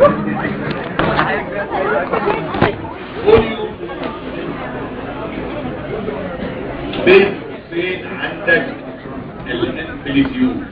فوليوم بين قوسين عندك الانفليزيون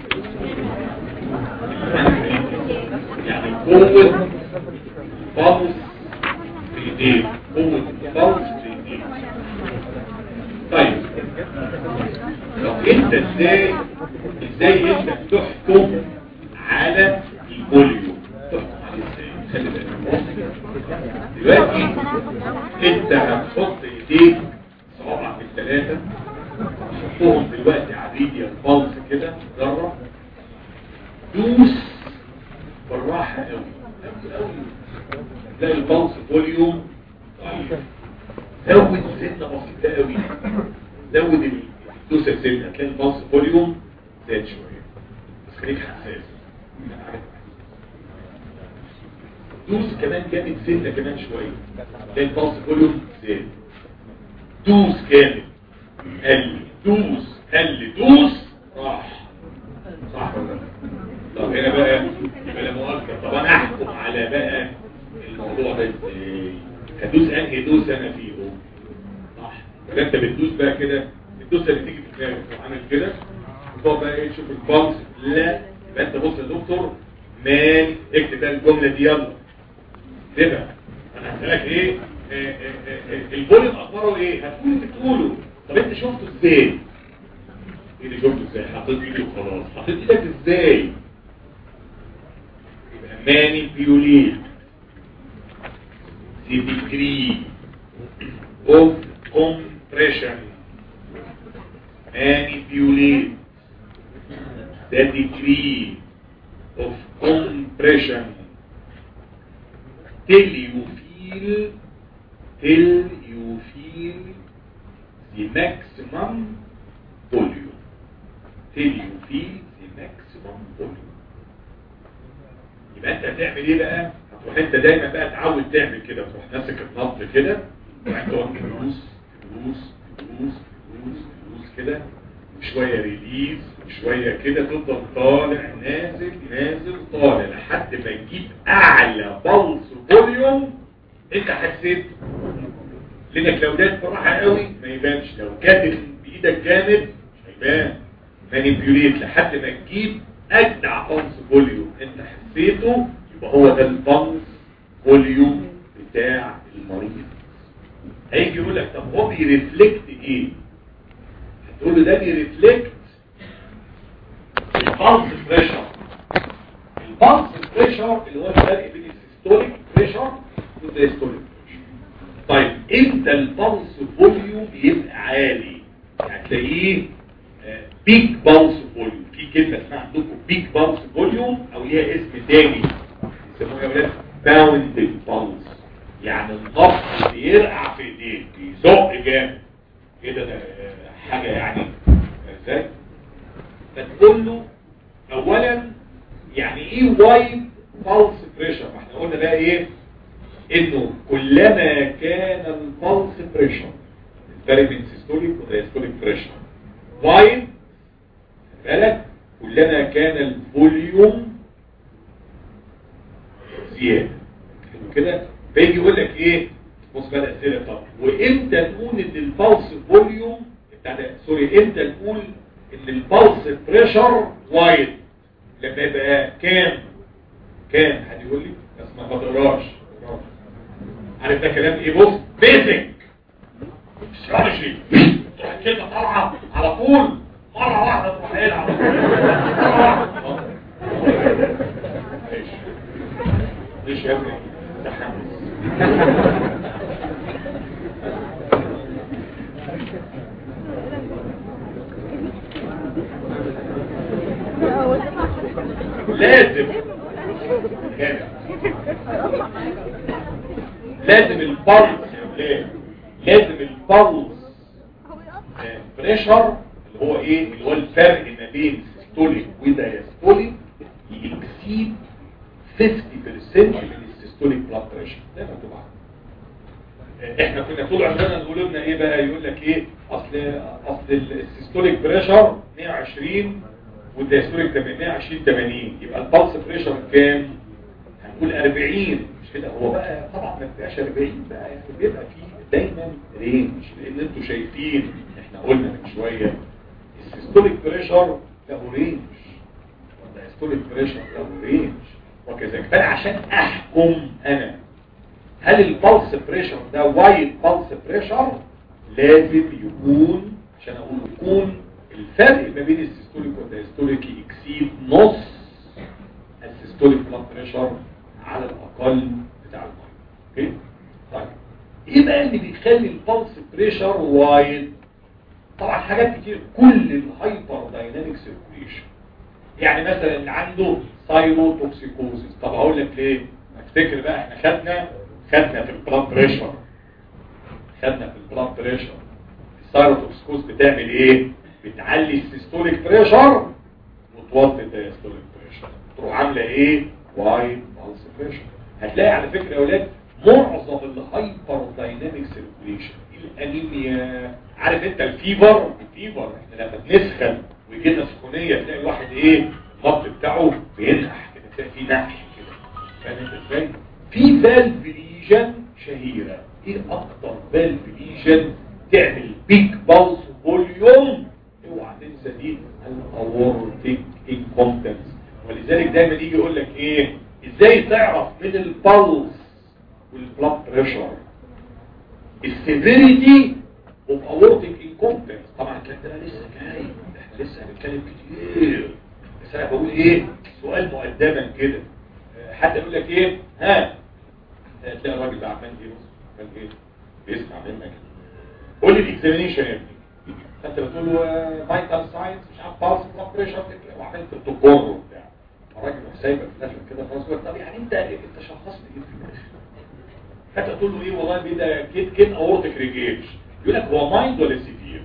يعني قوة فالس في ايديك قوة فالس في ايديك طيب لو انت ازاي ازاي انت تحكم على الفوليوم تحكم عليه ازاي خلي بالك دلوقتي انت هتحط ايديك صوابعك الثلاثة حطهم دلوقتي على الريديال بالز كده جرب دوس بالراحة قوي قوي قوي تلاقي البلس فوليوم ضعيف زود سنة بسيطة قوي زود الدوسة سنة هتلاقي البلس فوليوم زاد شوية بس خليك حساس دوس كمان جامد سنة كمان شوية تلاقي البلس فوليوم زاد دوس جامد قل دوس قل دوس راح صح ولا لا طب هنا بقى يبقى لا مؤاخذة طب انا احكم على بقى الموضوع ده ازاي هدوس انهي دوس انا فيه صح يبقى انت بتدوس بقى كده الدوسه اللي تيجي في دماغك عامل كده وتقعد بقى ايه تشوف البلس لا يبقى انت بص يا دكتور مان اكتب بقى الجمله دي يلا كده انا هسالك ايه الفوليوم اخباره ايه هتقول اللي بتقوله طب انت شفته ازاي ايه اللي شفته ازاي حطيت ايدي وخلاص حطيت ايدك ازاي يبقى manipulate the degree of compression manipulate the degree of compression till you feel till you feel the maximum volume till you feel the maximum volume يبقى انت هتعمل ايه بقى هتروح انت دايما بقى تعود تعمل كده تروح ماسك النبض كده وبعدين تقعد تدوس تدوس تدوس تدوس تدوس كده وشويه ريليز وشويه كده تفضل طالع نازل نازل طالع لحد ما تجيب اعلى بلس فوليوم انت حسيت لانك لو دات براحه قوي ما يبانش لو كاتب بايدك جامد مش هيبان مانيبيوليت لحد ما تجيب اجدع بلس فوليوم انت حسيته يبقى هو ده البلس فوليوم بتاع المريض هيجي يقول لك طب هو بيرفلكت ايه هتقول له ده بيرفلكت البلس بريشر البلس بريشر اللي هو الفرق بين السيستوليك بريشر والدايستوليك طيب امتى البلس فوليوم يبقى عالي هتلاقيه بيك بلس فوليوم في كلمه اسمها عندكم بيك بلس فوليوم او ليها اسم تاني يسموها يا ولاد باوند بلس يعني النبض بيرقع في ايديك بيزق جامد كده ده حاجه يعني ازاي فتقول له اولا يعني ايه وايد بلس بريشر ما احنا قلنا بقى ايه انه كلما كان البلس بريشر الفرق بين سيستوليك ودايستوليك بريشر وايد بالك كلما كان الفوليوم زياده كده فيجي يقول لك ايه بص بقى الاسئله طب وامتى نقول ان البلس فوليوم بتاع ده سوري امتى نقول ان البلس بريشر وايد لما يبقى كام كام حد يقول لي بس ما تقدرش عارف ده كلام ايه بص بيزك استراتيجي تروح كده طالعه على طول مره واحده تروح قايل على طول ايش ايش يا ابني تحمس لازم لازم البلس يا ولاد لازم البلس بريشر اللي هو ايه اللي هو الفرق ما بين سيستوليك ودايستوليك يكسيد 50% من السيستوليك بلاد بريشر ده مكتوب احنا كنا طول عمرنا نقول لنا ايه بقى يقول لك ايه اصل اصل السيستوليك بريشر 120 والدايستوليك 120 80 يبقى البلس بريشر كام قول 40 مش كده هو بقى طبعا ما بيبقاش 40 بقى يعني بيبقى فيه دايما رينج لان انتوا شايفين احنا قلنا من شويه السيستوليك بريشر له رينج والدايستوليك بريشر له رينج وكذلك فانا عشان احكم انا هل البلس بريشر ده وايد بلس بريشر لازم يكون عشان اقول يكون الفرق ما بين السيستوليك والدايستوليك يكسيد نص السيستوليك بلاد بريشر على الاقل بتاع الميه اوكي طيب ايه بقى اللي بيخلي البلس بريشر وايد طبعا حاجات كتير كل الهايبر دايناميك سيركيوليشن يعني مثلا اللي عنده سايروتوكسيكوزيس طب هقول لك ليه افتكر بقى احنا خدنا خدنا في البلاد بريشر خدنا في البلاد بريشر السايروتوكسيكوز بتعمل ايه بتعلي السيستوليك بريشر وتوطي الدايستوليك بريشر تروح عامله ايه وايد بالس بريشر هتلاقي على فكره يا اولاد معظم الهايبر دايناميك سيركيوليشن الانيميا عارف انت الفيبر الفيبر احنا لما بنسخن ويجي لنا سخونيه تلاقي الواحد ايه الخط بتاعه بينح كده تلاقي فيه نحش كده فاهم انت ازاي في فالف ليجن شهيره ايه اكتر فالف ليجن تعمل بيك بالس فوليوم اوعى تنسى دي الاورتيك انكومبتنس ولذلك دايما يجي يقول لك ايه ازاي تعرف من البلس والبلاد بريشر السيفيريتي اوف اورتيك انكومبتنس طبعا الكلام ده لسه جاي احنا لسه هنتكلم كتير بس انا بقول ايه سؤال مقدما كده حتى يقول لك ايه ها تلاقي الراجل ده عمال ايه بص عمال ايه بيسمع منك قول لي الاكزامينيشن يا ابني فانت بتقول له فايتال ساينس مش عارف بالس بلاد بريشر وعمال تقر وبتاع الراجل سايبك في الاخر كده خلاص طب يعني انت انت شخصت ايه في الاخر حتى تقول له ايه والله ده كيد كيد اورتك ريجيج يقول لك هو مايند ولا سيفير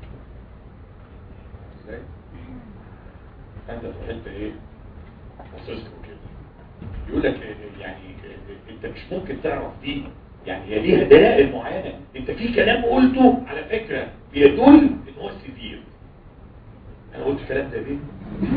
ازاي انت تروح انت ايه باصص له كده يقول لك يعني انت مش ممكن تعرف دي يعني هي ليها دلائل معينه انت في كلام قلته على فكره بيدل ان هو سيفير انا قلت الكلام ده ليه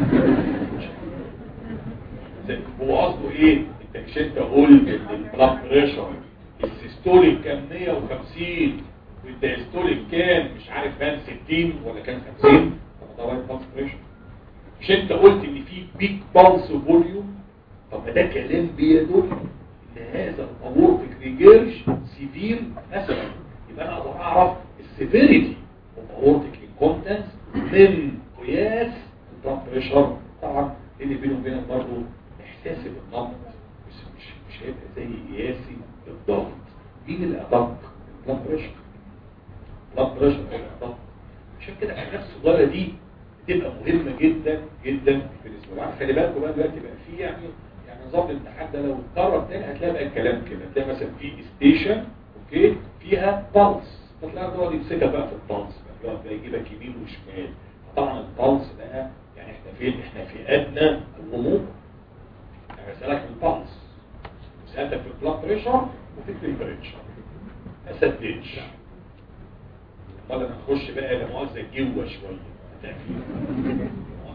هو قصده ايه انت مش انت قلت ان البلاد بريشر السيستوليك كان 150 والدايستوليك كان مش عارف كان 60 ولا كان 50 طب ده رايت بالس بريشر مش انت قلت ان في بيك بالس فوليوم طب ما ده كلام بيدل ان هذا الاورتيك ريجيرش سيفير مثلا يبقى انا اقدر اعرف السيفيريتي اوف اورتيك انكونتنس من قياس البلاد بريشر طبعا اللي بينه وبينك برضه احساس بالضغط مش مش مش هيبقى زي قياسي الضغط مين الادق البلاد بريشر البلاد بريشر هو الادق عشان كده الحاجات الصغيره دي تبقى مهمه جدا جدا بالنسبه لنا خلي بالكم بقى دلوقتي بقى في يعني يعني نظام الامتحان ده لو اتكرر تاني هتلاقي بقى الكلام كده هتلاقي مثلا في ستيشن اوكي فيها بالس فتلاقي يقعد يمسكها بقى في البالس بقى يقعد بقى يجيبك يمين وشمال طبعا البالس بقى يعني احنا فين احنا في ادنى الغموض انا بسالك في البالس سالتك في البلاد بريشر وفي التمبريتشر ما سددش امال انا اخش بقى لا مؤاخذه جوه شويه هتعمل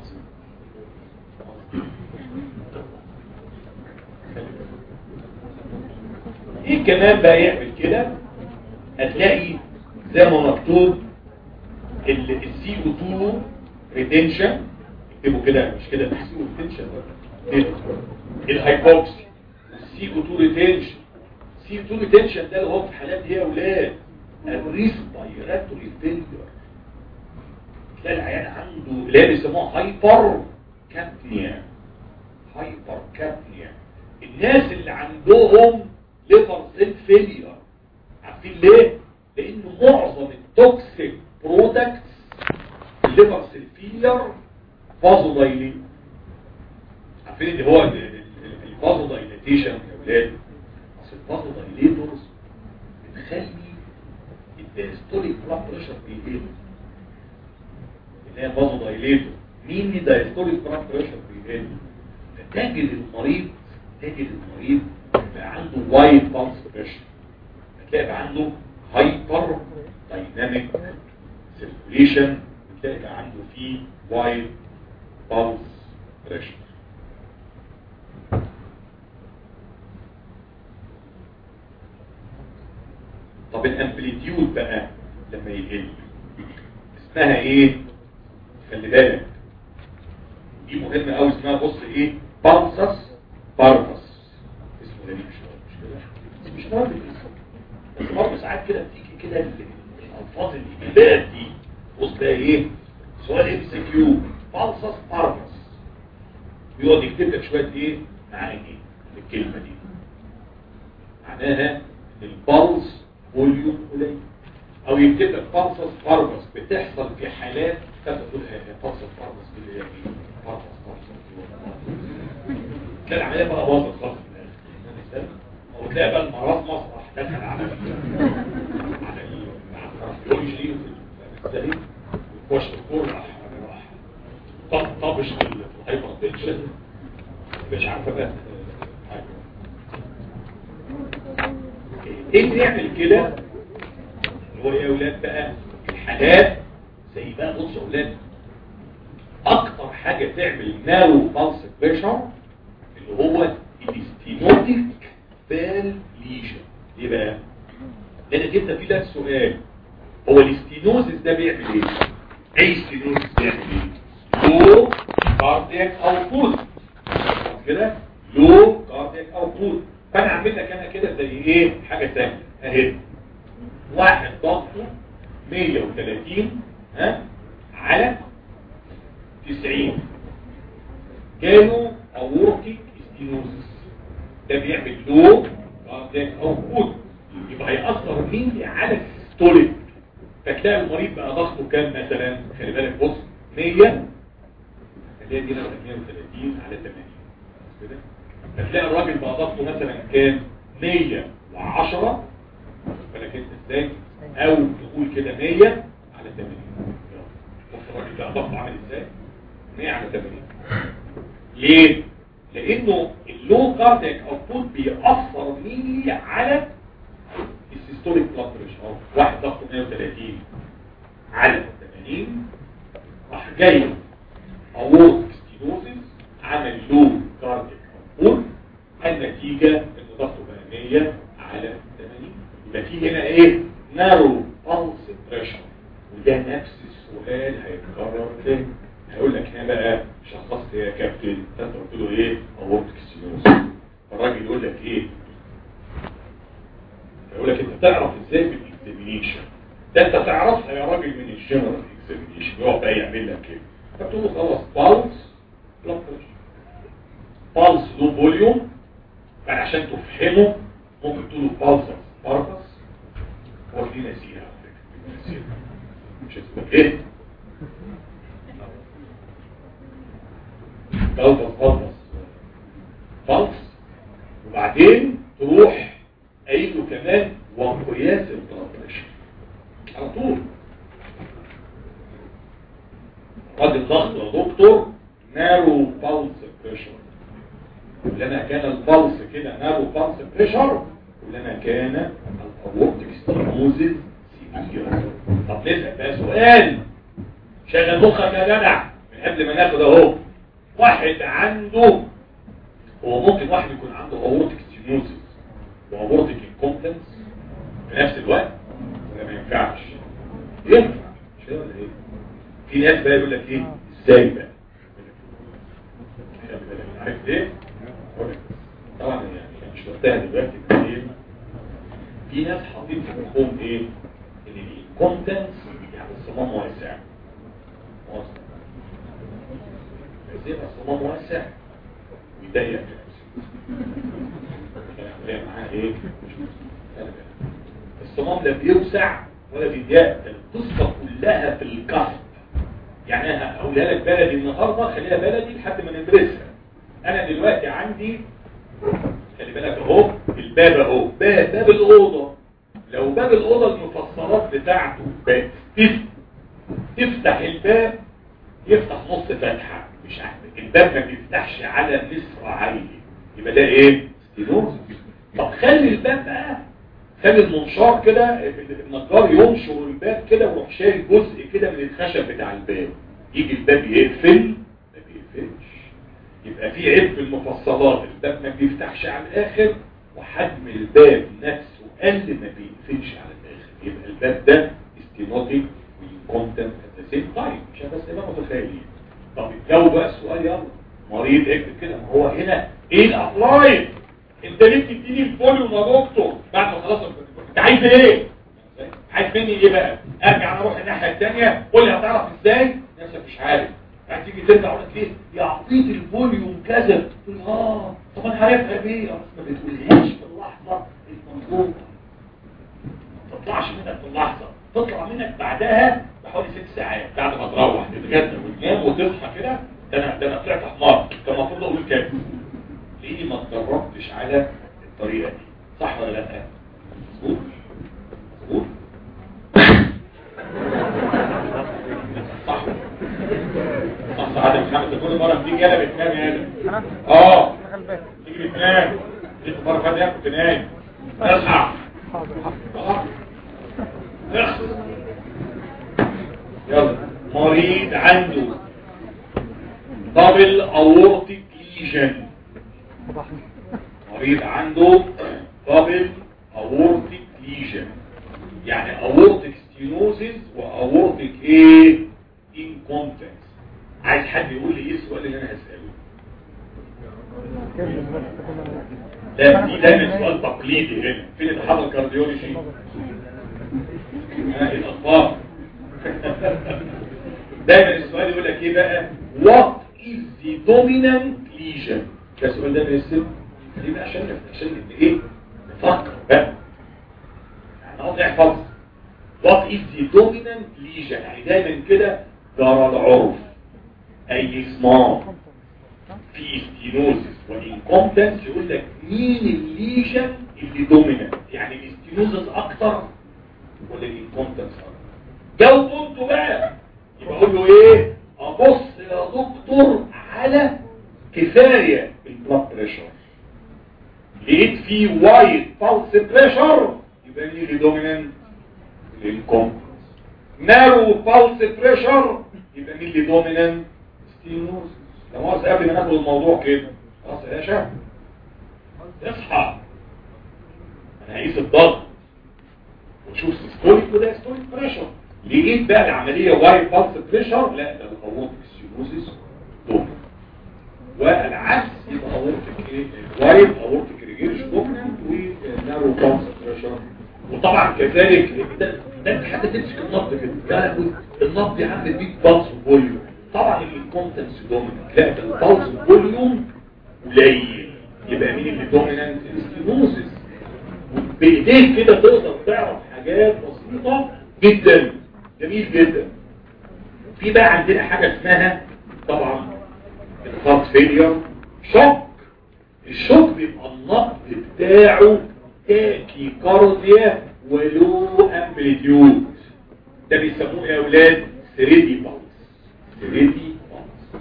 ايه كمان بقى يعمل كده هتلاقي زي ما مكتوب السي او 2 ريتنشن اكتبوا كده مش كده السي او ريتنشن الهايبوكسي السي او 2 ريتنشن السي او 2 ريتنشن ده اللي هو في حالات ايه يا اولاد الريسبيراتوري فيلير تلاقي العيان عنده اللي هي بيسموها هايبر كابنيا هايبر كابنيا الناس اللي عندهم ليفر سيل فيلير عارفين ليه؟ لان معظم التوكسيك برودكتس الليفر سيل فيلير فازو دايليت عارفين اللي هو الفازو دايليتيشن يا ولاد اصل الفازو دايليتورز بتخلي الدايستوليك بلاد بريشر بيقل اللي هي فازو دايليتور مين الدايستوليك بلاد بريشر بيقل فتجد المريض تجد المريض بقى عنده وايد بالس بريشر هتلاقي بقى عنده هايبر دايناميك سيركوليشن بتلاقي بقى عنده فيه وايد بالس بريشر طب الامبليتيود بقى لما يقل اسمها ايه خلي بالك دي مهمة قوي اسمها بص ايه بارسس بارفس اسمه غريب شوية مش كده بس مش مهم الاسم بس برضه ساعات كده بتيجي كده الالفاظ الايميلات دي بص ده ايه سؤال ام سي كيو بارسس بارفس بيقعد يكتب لك شوية ايه معاني الكلمة دي معناها ان البلس فوليوم قليل او يكتب لك بلسس بارفس بتحصل في حالات تقول بلسس بارفس اللي هي ايه بلسس بارفس تلاقي العمليه بقى باظت خالص او تلاقي بقى المرض مسرح دخل على على الكارديولوجي ازاي وش الكور راح راح طبش في الهايبر تنشن مش عارفه بقى ايه اللي يعمل كده اللي هو ايه يا اولاد بقى الحالات زي بقى بصوا يا اولاد اكتر حاجه تعمل نارو بالس بريشر اللي هو الاستينوتيك بال ليجن ليه بقى لان جبت فيه ده السؤال هو الاستينوزس ده بيعمل ايه اي استينوزس بيعمل ايه لو كاردياك اوتبوت كده لو كاردياك اوتبوت فانا اعمل لك انا كده زي ايه حاجه ثانيه اهي واحد ضغطه 130 ها على 90 جاله اورتيك ستينوزس ده بيعمل لو كاردياك اوتبوت يبقى هيأثر مين على السيستوليك فتلاقي المريض بقى ضغطه كام مثلا خلي بالك بص 100 خليها دي 130 على 80 كده فتلاقي الراجل بقى ضغطه مثلا كام 110 بالك انت ازاي او تقول كده 100 على 80 بص الراجل بقى ضغطه عامل ازاي 100 على 80 ليه لانه اللو كاردياك اوتبوت بيأثر مينلي على السيستوليك بلاد بريشر واحد ضغطه 130 على 80 راح جاي اورتيك ستينوزيس عمل لو كاردياك اوتبوت النتيجه ان ضغطه بقى 100 على 80 يبقى في هنا ايه نارو بالس بريشر وده نفس السؤال هيتكرر تاني هيقول لك هنا بقى شخصت يا كابتن انت قلت له ايه اورتيك ستينوزيس فالراجل يقول لك ايه يقول لك انت تعرف ازاي بالاكزامينيشن ده انت تعرفها يا راجل من الجنرال اكزامينيشن يقعد بقى يعمل لك كده فتقول له خلاص بالس بلاد بريشر بالس له فوليوم يعني عشان تفهمه ممكن تقول له بالس باربس هو دي نسيها على فكره نسيها مش هتبقى ايه بالس بالس بالس وبعدين تروح قايل له كمان وقياس البلاد بريشر على طول راجل ضغط يا دكتور نارو بالس بريشر كلما كان البلس كده نارو بالس بريشر كلما كان الاورتيك ستينوزيس سيفير طب نسال بقى سؤال شغل مخك يا جدع من قبل ما ناخد اهو واحد عنده هو ممكن واحد يكون عنده اورتيك ستينوزيس وابورتك انكومبتنس في نفس الوقت ولا ما ينفعش ينفع مش كده ولا ايه في ناس بقى يقول لك ايه ازاي بقى عارف ليه طبعا يعني مش وقتها دلوقتي كتير في ناس حاطين في مخهم ايه ان الانكومبتنس يعني الصمام واسع واسع بس يبقى الصمام واسع ويضيق في نفسه معاه ايه الصمام لا بيوسع ولا بيضيق القصه كلها في الكسب يعني انا هقولها لك بلدي النهارده خليها بلدي لحد ما ندرسها انا دلوقتي عندي خلي بالك اهو الباب اهو باب باب الاوضه لو باب الاوضه المفصلات بتاعته بقت تفتح الباب يفتح نص فتحه مش عارف الباب ما بيفتحش على نصف عيني يبقى ده ايه ستينوز طب خلي الباب بقى خلي المنشار كده النجار ينشر الباب كده ويروح شايل جزء كده من الخشب بتاع الباب يجي الباب يقفل ما بيقفلش يبقى في عيب في المفصلات الباب ما بيفتحش على الاخر وحجم الباب نفسه قل ما بيقفلش على الاخر يبقى الباب ده ستينوتيك والكونتنت ات ذا سيم تايم عشان بس نبقى متخيلين طب الجو بقى السؤال يلا مريض اكتب كده ما هو هنا ايه الابلاين انت ليه بتديني الفوليوم يا دكتور بعد ما خلاص انت عايز ايه عايز مني ايه بقى ارجع اروح الناحيه الثانيه قول لي هتعرف ازاي نفسك مش عارف هتيجي ترجع اقول لك ايه يا عطيت الفوليوم كذا تقول اه طب انا عارفها بايه بس ما بتقولهاش في اللحظه المنظومه ما تطلعش منك في اللحظه تطلع منك بعدها بحوالي ست ساعات بعد ما تروح تتغدى وتنام وتصحى كده ده انا ده انا طلعت حمار كان المفروض اقول كده ليه ما اتدربتش على الطريقه دي صح ولا لا مظبوط مظبوط صح صح صح يا محمد كل مره بتيجي انا بتنام يا ادم اه تيجي بتنام جيت مره فاتت كنت نايم اصحى اه اخ يلا مريض عنده دبل اورتيك ليجن مريض عنده دبل اورتيك ليجن يعني اورتيك ستينوزيس واورتيك ايه انكونتنس عايز حد يقول لي ايه السؤال اللي انا هساله لا دي دايما سؤال تقليدي هنا فين الاتحاد الكارديولوجي ها الاطفال دايما السؤال يقول لك ايه بقى what is the dominant lesion ده السؤال ده بيسم يبقى عشان عشان ايه نفكر بقى يعني نقعد نحفظ what is the dominant lesion يعني دايما كده جرى العرف اي اسمار في ستينوزس والانكومبتنس يقول لك مين الليجن اللي دومينانت يعني الاستينوزس اكتر ولا الانكومبتنس اكتر جاوبوا انتوا بقى يبقى اقول له ايه ابص يا دكتور على كفايه البلاد بريشر لقيت فيه وايد بالس بريشر يبقى مين اللي دومينانت الانكومبتنس نارو بالس بريشر يبقى مين اللي دومينانت ستينوزس لو مؤاخذة قبل ما ناخد الموضوع كده خلاص يا باشا اصحى انا هقيس الضغط وشوف سيستوليك وده ستوليك بريشر لقيت بقى العملية وايد بالس بريشر لا ده الاورتيك ستينوزس دومينانت والعكس يبقى اورتيك ايه وايد اورتيك ريجيرش دومينانت ونارو بالس بريشر وطبعا كذلك ده ده انت حتى تمسك النبض كده يا لهوي النبض يا عم بيك بالس فوليوم طبعا الكونتنس دومينانت لا ده البالس فوليوم قليل يبقى مين اللي دومينانت الستينوزس بايديك كده تقدر تعرف حاجات بسيطه جدا جميل جدا في بقى عندنا حاجه اسمها طبعا الهارت فيلير شوك الشوك بيبقى النبض بتاعه تاكي كارديا ولو امبليتيود ده بيسموه يا اولاد سريدي بالس سريدي بالس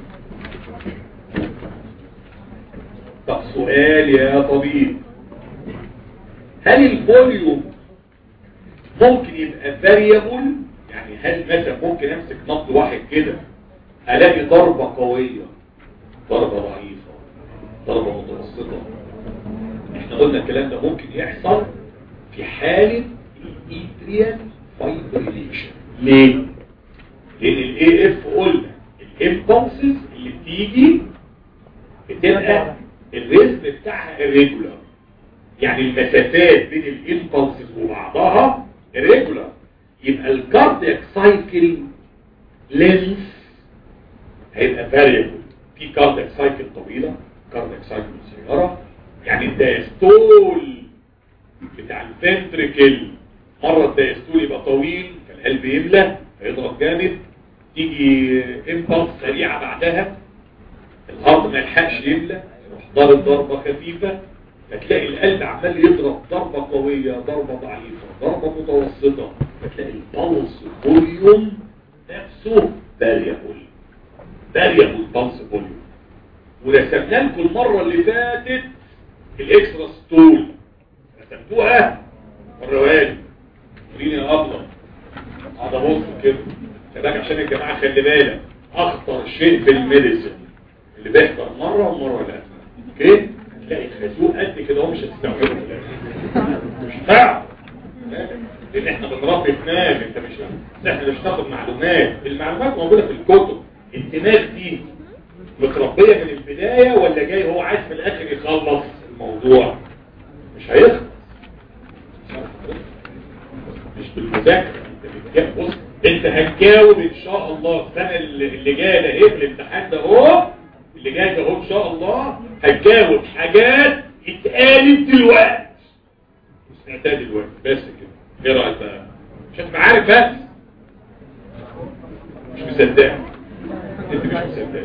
طب سؤال يا طبيب هل الفوليوم ممكن يبقى فاريبل يعني هل مثلا ممكن امسك نبض واحد كده الاقي ضربة قوية ضربة ضعيفة ضربة متوسطة احنا قلنا الكلام ده ممكن يحصل في حالة الايتريال فايبريليشن ليه؟ لان الاي اف قلنا الامبulses اللي بتيجي بتبقى الريزم بتاعها irregular يعني المسافات بين الامبulses وبعضها irregular يبقى الكاردياك سايكل لينث هيبقى variable في كاردياك سايكل طويلة كاردياك سايكل قصيرة يعني الدايستول بتاع الفنتريكل مرة الدايستول يبقى طويل فالقلب يملى فيضرب جامد تيجي امبلس سريعة بعدها الهارد ما يلحقش يملى يروح ضارب ضربة خفيفة فتلاقي القلب عمال يضرب ضربة قوية ضربة ضعيفة ضربة متوسطة فتلاقي البلس فوليوم نفسه فاريبل فاريبل بلس فوليوم ورسمنا لكم المرة اللي فاتت الاكسترا ستول رسمتوها الروالي قولين يا ابله هذا بص كده كذلك عشان يا جماعه خلي بالك اخطر شيء في الميديسن اللي بيحضر مره ومره لا اوكي تلاقي خازوق قد كده هو مش هتستوعبه في الاخر مش هتعرف لان احنا بنربي دماغ انت مش احنا مش ناخد معلومات المعلومات موجوده في الكتب الدماغ دي متربيه من البدايه ولا جاي هو عايز في الاخر يخلص الموضوع مش هيخلص مش بالمذاكره انت بتجاوب بص انت هتجاوب ان شاء الله السنه اللي اللي جايه ده ايه في الامتحان ده اهو اللي جاي ده اهو ان شاء الله هتجاوب حاجات اتقالت دلوقتي سمعتها دلوقتي بس كده ايه رايك بقى مش هتبقى عارف بس مش مصدق انت مش مصدق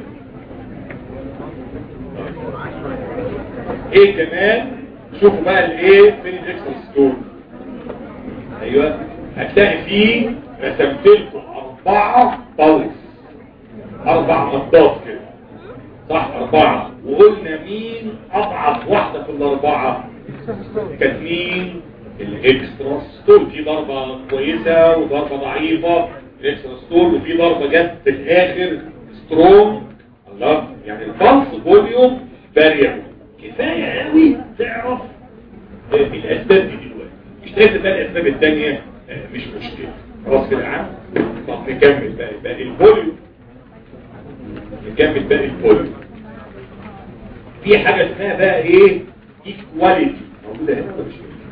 ايه كمان شوفوا بقى الايه فين الاكسترا ستور ايوه هتلاقي فيه رسمت لكم اربعه بولس اربع نقاط كده صح اربعه وقلنا مين اضعف واحده في الاربعه كانت مين الاكسترا ستور في ضربه كويسه وضربه ضعيفه الاكسترا ستور وفي ضربه جت في الاخر سترونج الله يعني البلس فوليوم فاريبل كفايه قوي تعرف الاسباب دي دلوقتي مش لازم بقى الاسباب الثانيه مش مشكله خلاص كده عم طب نكمل بقى باقي الفوليوم نكمل باقي الفوليوم في حاجه اسمها بقى ايه ايكواليتي موجوده هنا ولا مش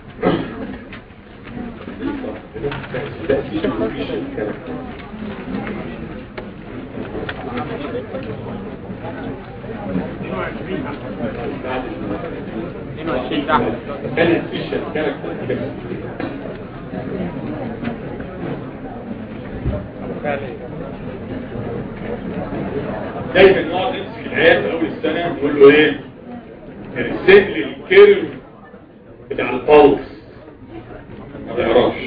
كانت فيشن كاركتر دايما نقعد نمسك العيال في اول السنه نقول له ايه ارسم لي الكيرف بتاع البلس ما بيعرفش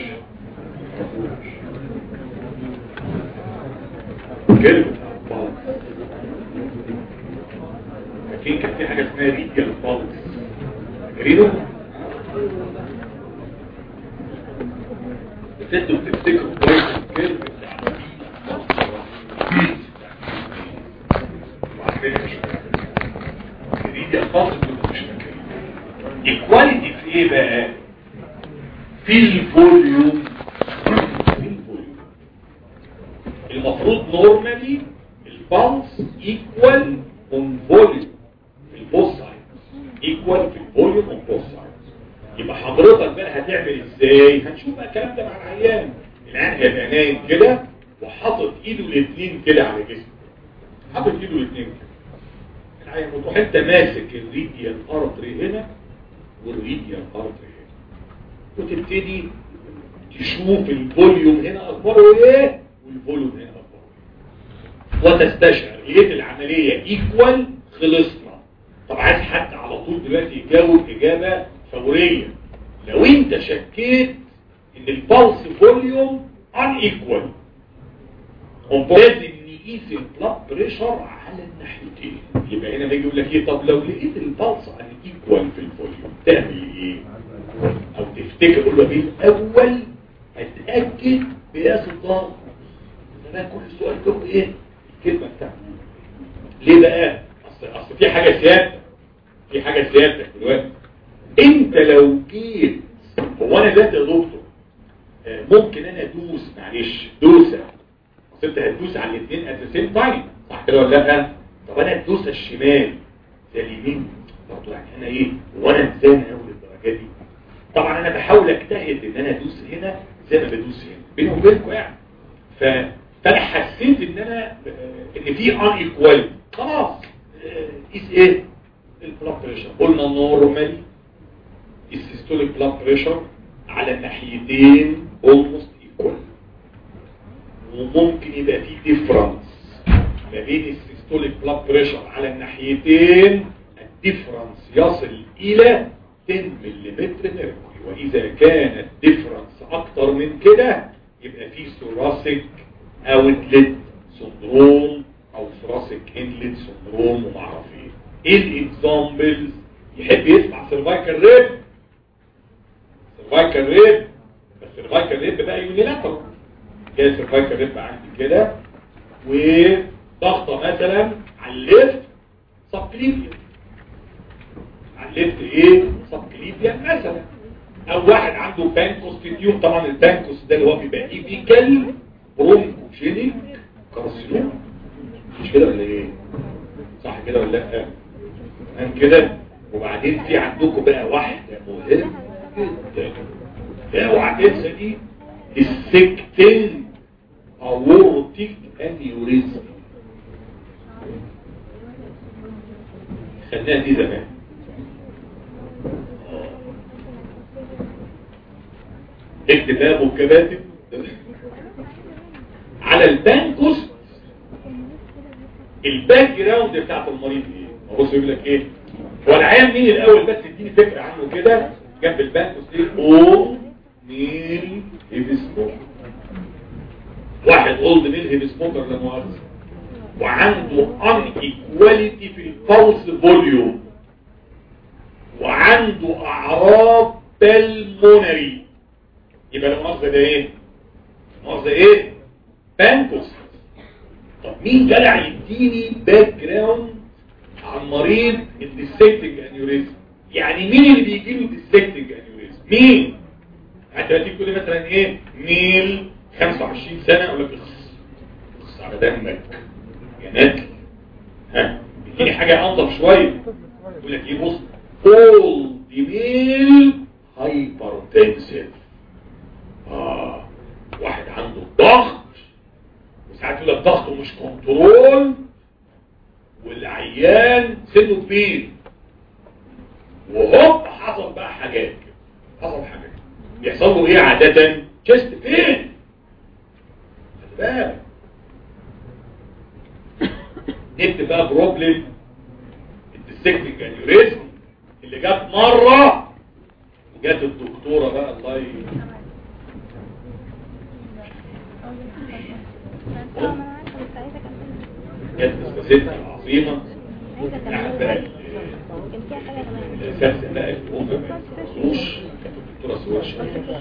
الكيرف بتاع البلس اكيد كان في حاجه اسمها ريديال بلس فاكرينه؟ بس انتوا بتفتكروا كويس الكيرف بتاع الريديال بلس مش فاكرين ايكواليتي في ايه بقى في الفوليوم في الفوليوم المفروض نورمالي البلس ايكوال اون فوليوم في البوث سايدز ايكوال في الفوليوم اون بوث سايدز يبقى حضرتك بقى هتعمل ازاي هنشوف بقى الكلام ده مع العيان العيان هيبقى نايم كده وحاطط ايده الاثنين كده على جسمه حاطط ايده الاثنين كده العيان وتروح انت ماسك الريديال ارتري هنا والريديال ارتري هنا وتبتدي تشوف الفوليوم هنا اخباره ايه والفوليوم هنا اخباره ايه وتستشعر لقيت العمليه ايكوال خلصنا طب عايز حد على طول دلوقتي يجاوب اجابه فوريه لو انت شكيت ان البلس فوليوم ان ايكوال لازم نقيس البلاد بريشر على الناحيتين يبقى هنا بيجي يقول لك ايه طب لو لقيت البلس ان ايكوال في الفوليوم تعمل ايه او تفتكر قول له ايه الاول اتاكد بقياس الضغط ده كل سؤال كده ايه الكلمه بتاعته ليه بقى اصل اصل في حاجه سيادتك في حاجه سيادتك دلوقتي انت لو جيت هو انا دلوقتي يا دكتور آه، ممكن انا ادوس معلش دوسه اصل انت هتدوس على الاثنين ات ذا سيم تايم صح كده ولا لا طب انا ادوس الشمال زي اليمين برضه يعني انا ايه هو انا انسان قوي للدرجه دي طبعا انا بحاول اجتهد ان انا ادوس هنا زي ما بدوس هنا بيني وبينكم يعني ف فانا حسيت ان انا آه، ان في ان ايكوال خلاص آه، قيس ايه البلاد بريشر قلنا نورمالي السيستوليك بلاد بريشر على الناحيتين اولموست ايكوال وممكن يبقى في ديفرنس ما بين السيستوليك بلاد بريشر على الناحيتين الديفرنس يصل الى 10 ملم ميركوري واذا كان الديفرنس اكتر من كده يبقى في ثوراسيك اوتلت سندروم او ثوراسيك انلت سندروم ومعرف ايه ايه الاكزامبلز يحب يسمع سيرفايكال ريب سيرفايكال ريب بس سيرفايكال ريب بقى يونيلاترال جاي سيرفايكال ريب عندي كده وضغطه مثلا على الليفت سبكليبيان على الليفت ايه سبكليبيان مثلا او واحد عنده بانكوس في اليوم طبعا البانكوس ده اللي هو بيبقى ايبيكال برونكوجينيك كارسينوم مش كده ولا ايه صح كده ولا لا تمام كده وبعدين في عندكم بقى واحده مهمه جدا اوعى تنسى دي السكتين اورتيك انيوريزم خدناها دي زمان اكتب بقى مكباتب على البانكوس الباك جراوند بتاعت المريض ايه بص يقول لك ايه هو العيان مين الاول بس اديني فكره عنه كده جنب البانكوس دي او ميل هيفي سموكر واحد اولد ميل هيفي سموكر لا مؤاخذه وعنده ان ايكواليتي في البلس فوليوم وعنده اعراض بالمونري يبقى المؤاخذه ده ايه المؤاخذه ايه بانكوس طب مين جدع يديني باك جراوند عن مريض الديسكتنج انيوريزم يعني مين اللي بيجي له ديسكتنج انيوريزم مين انت تيجي تقول لي مثلا ايه ميل 25 سنه اقول لك اخص اخص على دمك يا نادي ها اديني حاجه انضف شويه يقول لك ايه بص اول دي ميل هايبرتنسيف اه واحد عنده ضغط وساعات يقول لك ضغطه مش كنترول والعيان سنه كبير وهوب حصل بقى حاجات حصل حاجات بيحصل له ايه عادة تشست فين خلي بالك نكتب بقى بروبلم الديسكتنج انيوريزم اللي جت مرة وجت الدكتورة بقى الله ي... جت الست العظيمة قاعد بقى الاساس بقى الام ما يخصوش كانت الدكتورة سويش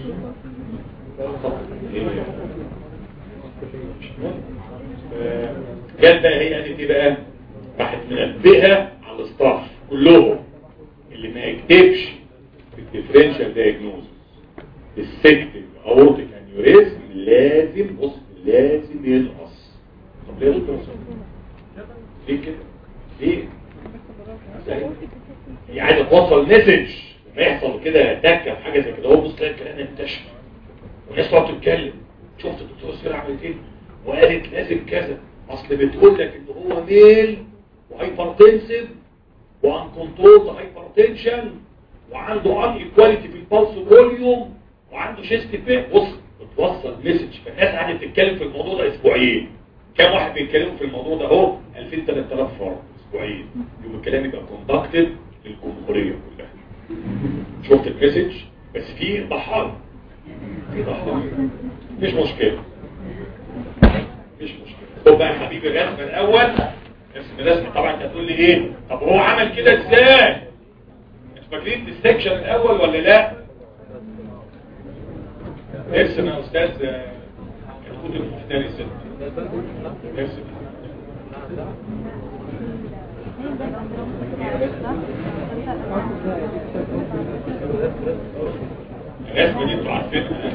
جت بقى هي قالت ايه بقى راحت منبهة على الاستاف كلهم اللي ما يكتبش في الديفرنشال دايجنوز السكتنج اورتيك انيوريزم لازم بص لازم ينقص طب ليه ينقص ليه كده ليه ازاي هي عايزه توصل مسج ما يحصل كده تكه في حاجه زي كده هو بص تلاقي الكلام انتشر والناس تقعد تتكلم شفت الدكتوره سفير عملت ايه وقالت لازم كذا اصل بتقول لك ان هو ميل وهايبرتنسيف وان كنترول هايبرتنشن وعنده ان ايكواليتي في البلس فوليوم وعنده شيست بين بص بتوصل مسج فالناس قاعده تتكلم في الموضوع ده اسبوعين كام واحد بيتكلموا في الموضوع ده اهو 2000 3000 فرد اسبوعين يوم الكلام يبقى كوندكتد للجمهوريه كلها شفت المسج بس في ضحايا في ضحايا مش مشكله مش مشكله خد بقى يا حبيبي الرسمه الاول ارسم الرسمه طبعا انت هتقول لي ايه طب هو عمل كده ازاي انتوا فاكرين السكشن الاول ولا لا ارسم يا استاذ كتكوت المحتري ست ارسم الرسمه دي انتوا عارفينها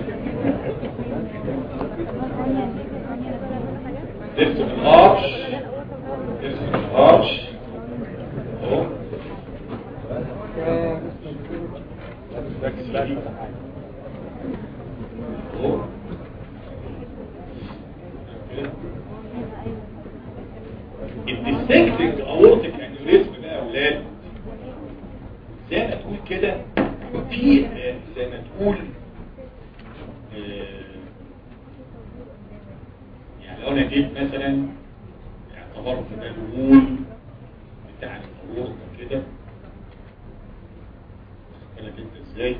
ارسم الارش ارسم الارش اهو ركز فيه اهو الديسكتنج اورتيك انيوريزم بقى يا اولاد زي ما تقول كده في آه، زي ما تقول آه، يعني لو انا جيت مثلا اعتبرت ده الوول بتاع الاورطه كده انا كنت ازاي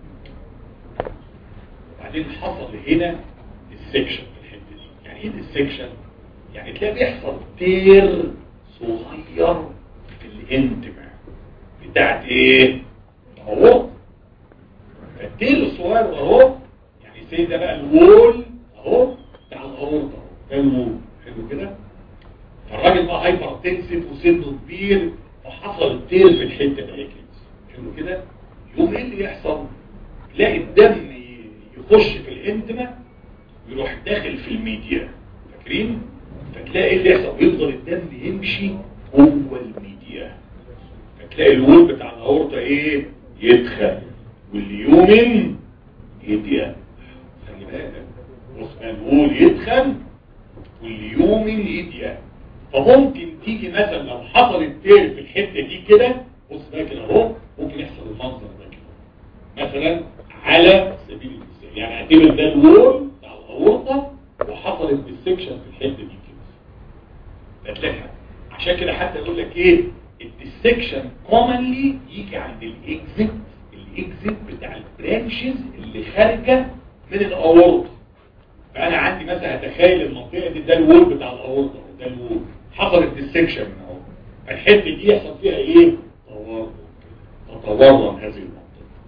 وبعدين حصل هنا السكشن في الحته دي يعني ايه السكشن يعني تلاقي بيحصل تير صغير في الانتماء بتاعت ايه اهو فالتير الصغير اهو يعني سي ده بقى الوول اهو بتاع الاورطه ده الوول حلو كده فالراجل بقى هايبر تنسف وسنه كبير فحصل تير في الحته دي كده حلو كده يقوم ايه اللي يحصل تلاقي الدم يخش في الانتما يروح داخل في الميديا فاكرين فتلاقي اللي يحصل يفضل الدم يمشي جوه الميديا فتلاقي الوول بتاع الاورطه ايه يدخل واليومن يضيق خلي بالك بص الوول يدخل واليومن يضيق فممكن تيجي مثلا لو حصل التير في الحته دي كده بص بقى كده اهو ممكن يحصل المنظر ده كده مثلا على سبيل المثال يعني اعتبر ده الوول بتاع الاورطه وحصلت بالسكشن في الحته دي كده هتلاقي عشان كده حتى يقول لك ايه الديسكشن كومنلي يجي عند الاكزيت الاكزيت بتاع البرانشز اللي خارجه من الاورطه فانا عندي مثلا هتخيل المنطقه دي ده الوول بتاع الاورطه ده الوول حصلت ديسكشن من اهو الحته دي يحصل فيها ايه تورم تتورم هذه المنطقه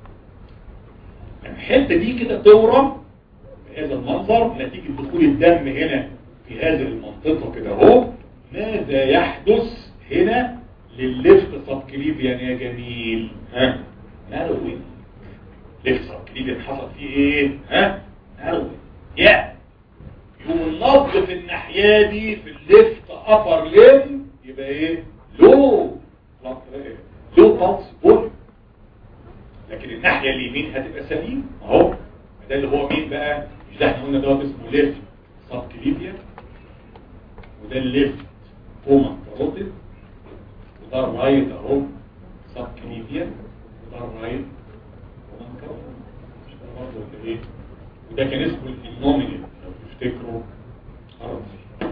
الحته دي كده تورم بهذا المنظر نتيجه دخول الدم هنا في هذه المنطقه كده اهو ماذا يحدث هنا للليفت سبكليفيان يا جميل ها نروين ليفت سبكليفيان حصل فيه ايه ها نروين يا يوم النبض في الناحيه دي في الليفت ابر ليم يبقى ايه لو لو بالس بول لكن الناحيه اليمين هتبقى سليم اهو ده اللي هو مين بقى مش ده احنا قلنا ده اسمه ليفت سبكليفيان وده الليفت كوما كاروتيد وده الرايت اهو سب كليفيا وده الرايت كوما كاروتيد مش ده برضه ولا ايه وده كان اسمه النومينال لو تفتكروا ارضي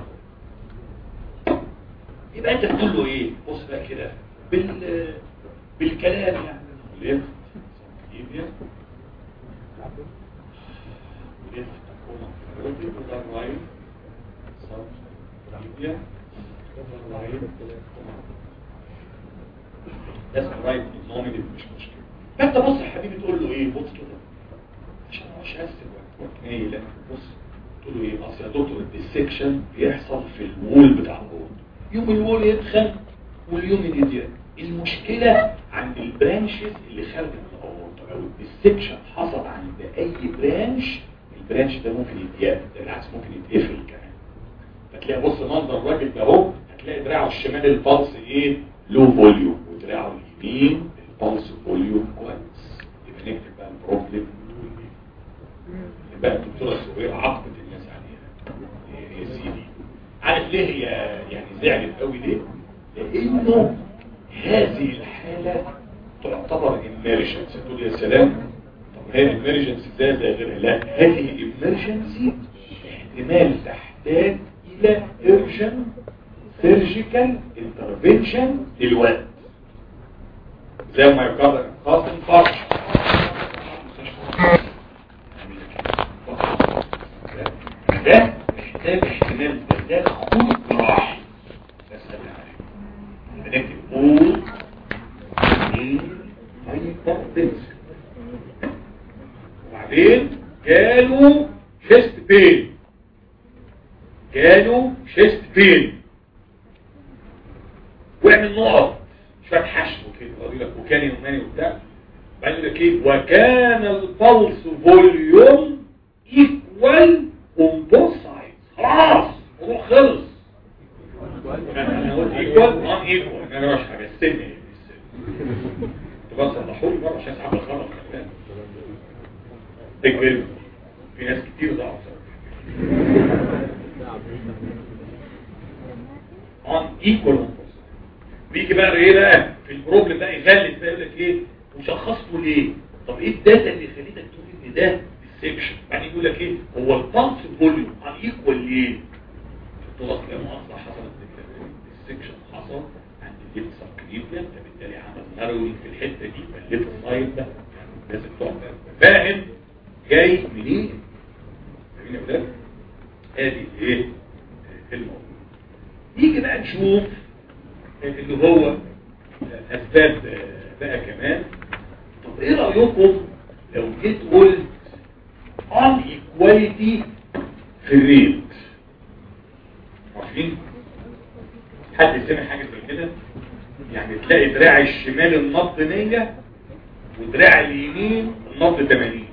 يبقى انت بتقول له ايه بص بقى كده بال بالكلام يعني ليفت سب كليفيا ليفت كوما كاروتيد وده الرايت سب كليفيا ده اسمه رايت نومينال مش مشكله فانت بص يا حبيبي تقول له ايه بص كده عشان مش هسل وكنايه لا بص تقول له ايه اصل يا دكتور الديسكشن بيحصل في الوول بتاع الوول يوم الوول يدخل واليوم يضيق المشكله عند البرانشز اللي خارجه من الاورطه لو الديسكشن حصل عند اي برانش البرانش ده ممكن يضيق ده بالعكس ممكن يتقفل كمان هتلاقي بص منظر الراجل ده اهو هتلاقي دراعه الشمال البلس ايه لو فوليوم ودراعه اليمين البلس فوليوم كويس يبقى نكتب بقى البروبلم يبقى الدكتوره الصغيره عقبت الناس عليها يا سيدي عارف ليه هي يعني زعلت قوي ليه؟ لانه هذه الحاله تعتبر اميرجنسي تقول يا سلام طب هي الاميرجنسي ازاي زي غيرها لا هذه الاميرجنسي احتمال تحتاج الى ارجن سيرجيكال انترفنشن دلوقتي زي ما يقدر قاسم فرش ده محتاج احتمال تدخل جراحي بس انا عارف بنكتب اول هايبرتنسن وبعدين جاله شيست بين جاله شيست بين واعمل نقط شويه حشو كده يقول لك وكان يوماني وبتاع بعدين لك ايه وكان البلس فوليوم ايكوال اون بوث سايدز خلاص الموضوع خلص انا قلت ايكوال نون ايكوال انا مش حاجه السن تبقى صلحوا لي بقى عشان ساعات بخرج تكبر في ناس كتير ضعف on equal بيجي بقى ايه بقى في البروبلم بقى يغلس بقى يقول لك ايه وشخصته ليه طب ايه الداتا اللي خليتك تقول ان ده السكشن بعدين يقول لك ايه هو البلس فوليوم on equal ليه قلت لك لا مؤاخذه حصلت السكشن حصل عند الليفت سبكليفيا فبالتالي عمل ناروينج في الحته دي فالليفت سايد ده لازم تقعد فاهم جاي منين فاهمين يا ولاد ادي ايه الموضوع يجي بقى نشوف اللي هو اسباب بقى كمان طب ايه رايكم لو جيت قلت on equality في الريت عارفين حد سمع حاجه زي كده يعني تلاقي دراع الشمال النبض 100 ودراع اليمين النبض 80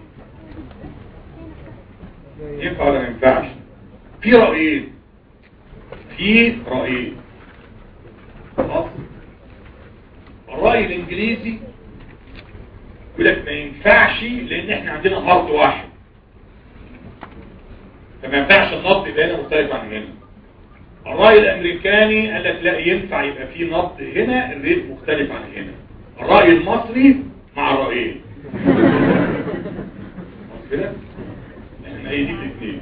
ينفع ولا ما ينفعش في رأيين في رأيين خلاص الرأي الانجليزي يقول لك ما ينفعش لان احنا عندنا هارد واحد فما ينفعش النبض يبقى هنا مختلف عن هنا الرأي الامريكاني قال لك لا ينفع يبقى في نبض هنا الريت مختلف عن هنا الرأي المصري مع الرأيين خلاص كده احنا ايه دي الاثنين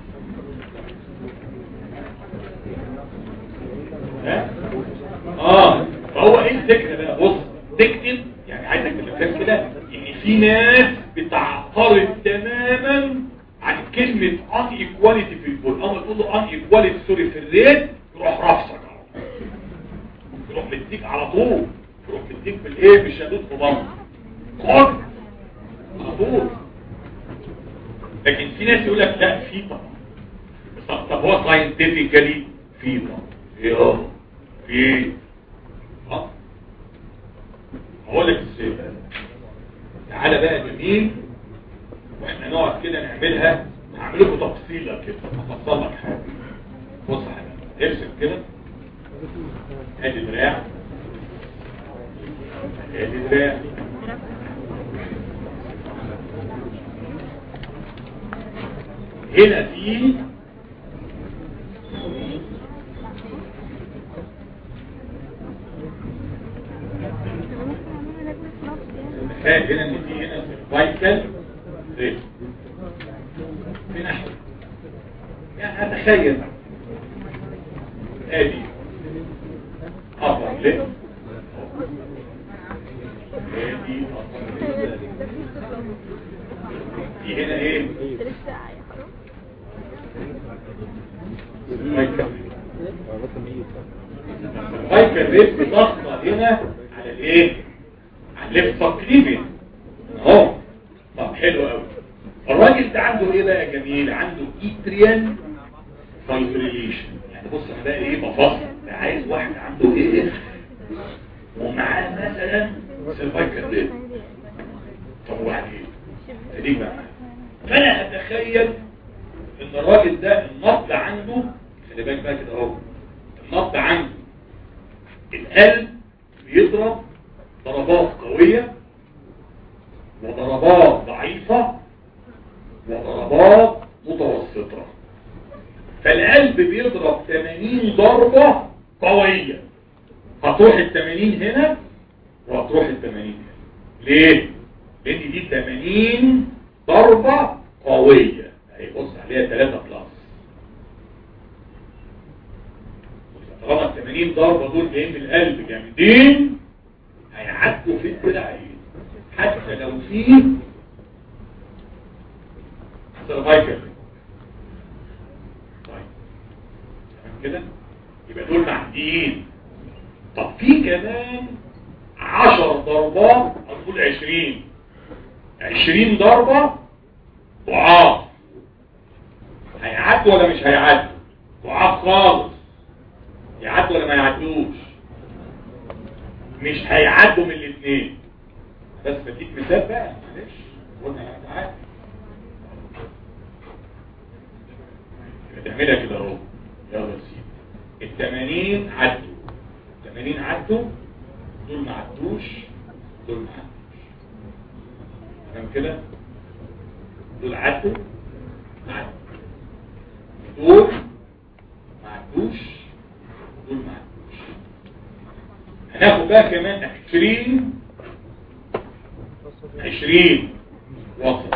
ها؟ اه فهو ايه الفكره بقى بص تكتب يعني عايزك تفكر كده ان في ناس بتعترض تماما عن كلمه ان ايكواليتي في البول اول تقول له ان ايكواليتي سوري في الريت يروح رافسك على طول يروح مديك على طول يروح مديك بالايه بالشدود في بطن خد على طول لكن في ناس يقول لك لا في طبعا طب طب هو ساينتفيكالي في طبعا ايه اه في اه هقول لك ازاي تعالى بقى جميل واحنا نقعد كده نعملها هعمل لكم تفصيله كده هفصل لك حاجه بص يا حبيبي ارسم كده ادي دراع ادي دراع هنا في المثال هنا ان في هنا فايتال ريت في ناحية يعني اتخيل ادي ابر ليف ادي ابر في هنا ايه فايتال ريت بتضغط هنا على الايه على الليفت سبكليفيان اهو طب حلو قوي الراجل ده عنده ايه بقى يا جميل عنده ايتريان فايبريليشن يعني بص انا بقى ايه بفصل ده عايز واحد عنده ايه ومعاه مثلا سيرفايكال ريت طب وبعدين خليك بقى فانا اتخيل ان الراجل ده النبض عنده خلي بالك بقى كده اهو النبض عنده القلب بيضرب ضربات قوية وضربات ضعيفة وضربات متوسطة فالقلب بيضرب 80 ضربة قوية هتروح ال 80 هنا وهتروح ال 80 هنا ليه؟ لان دي 80 ضربة قوية اهي بص عليها 3 بلس طالما ال 80 ضربة دول جايين من القلب جامدين هيعدوا في الدراعين حتى لو في سيرفايكل طيب تمام كده يبقى دول معديين طب في كمان عشر ضربات هتقول عشرين عشرين ضربة ضعاف هيعدوا ولا مش هيعدوا ضعاف خالص يعدوا ولا ما يعدوش مش هيعدوا من الاثنين بس بديك مثال بقى معلش قلنا يعني عادي تعملها كده اهو يلا يا سيدي ال 80 عدوا 80 عدوا دول ما عدوش دول ما عدوش تمام كده دول عدوا عدوا دول ما عدوش دول ما عدوش هناخد بقى كمان 20 20 وصل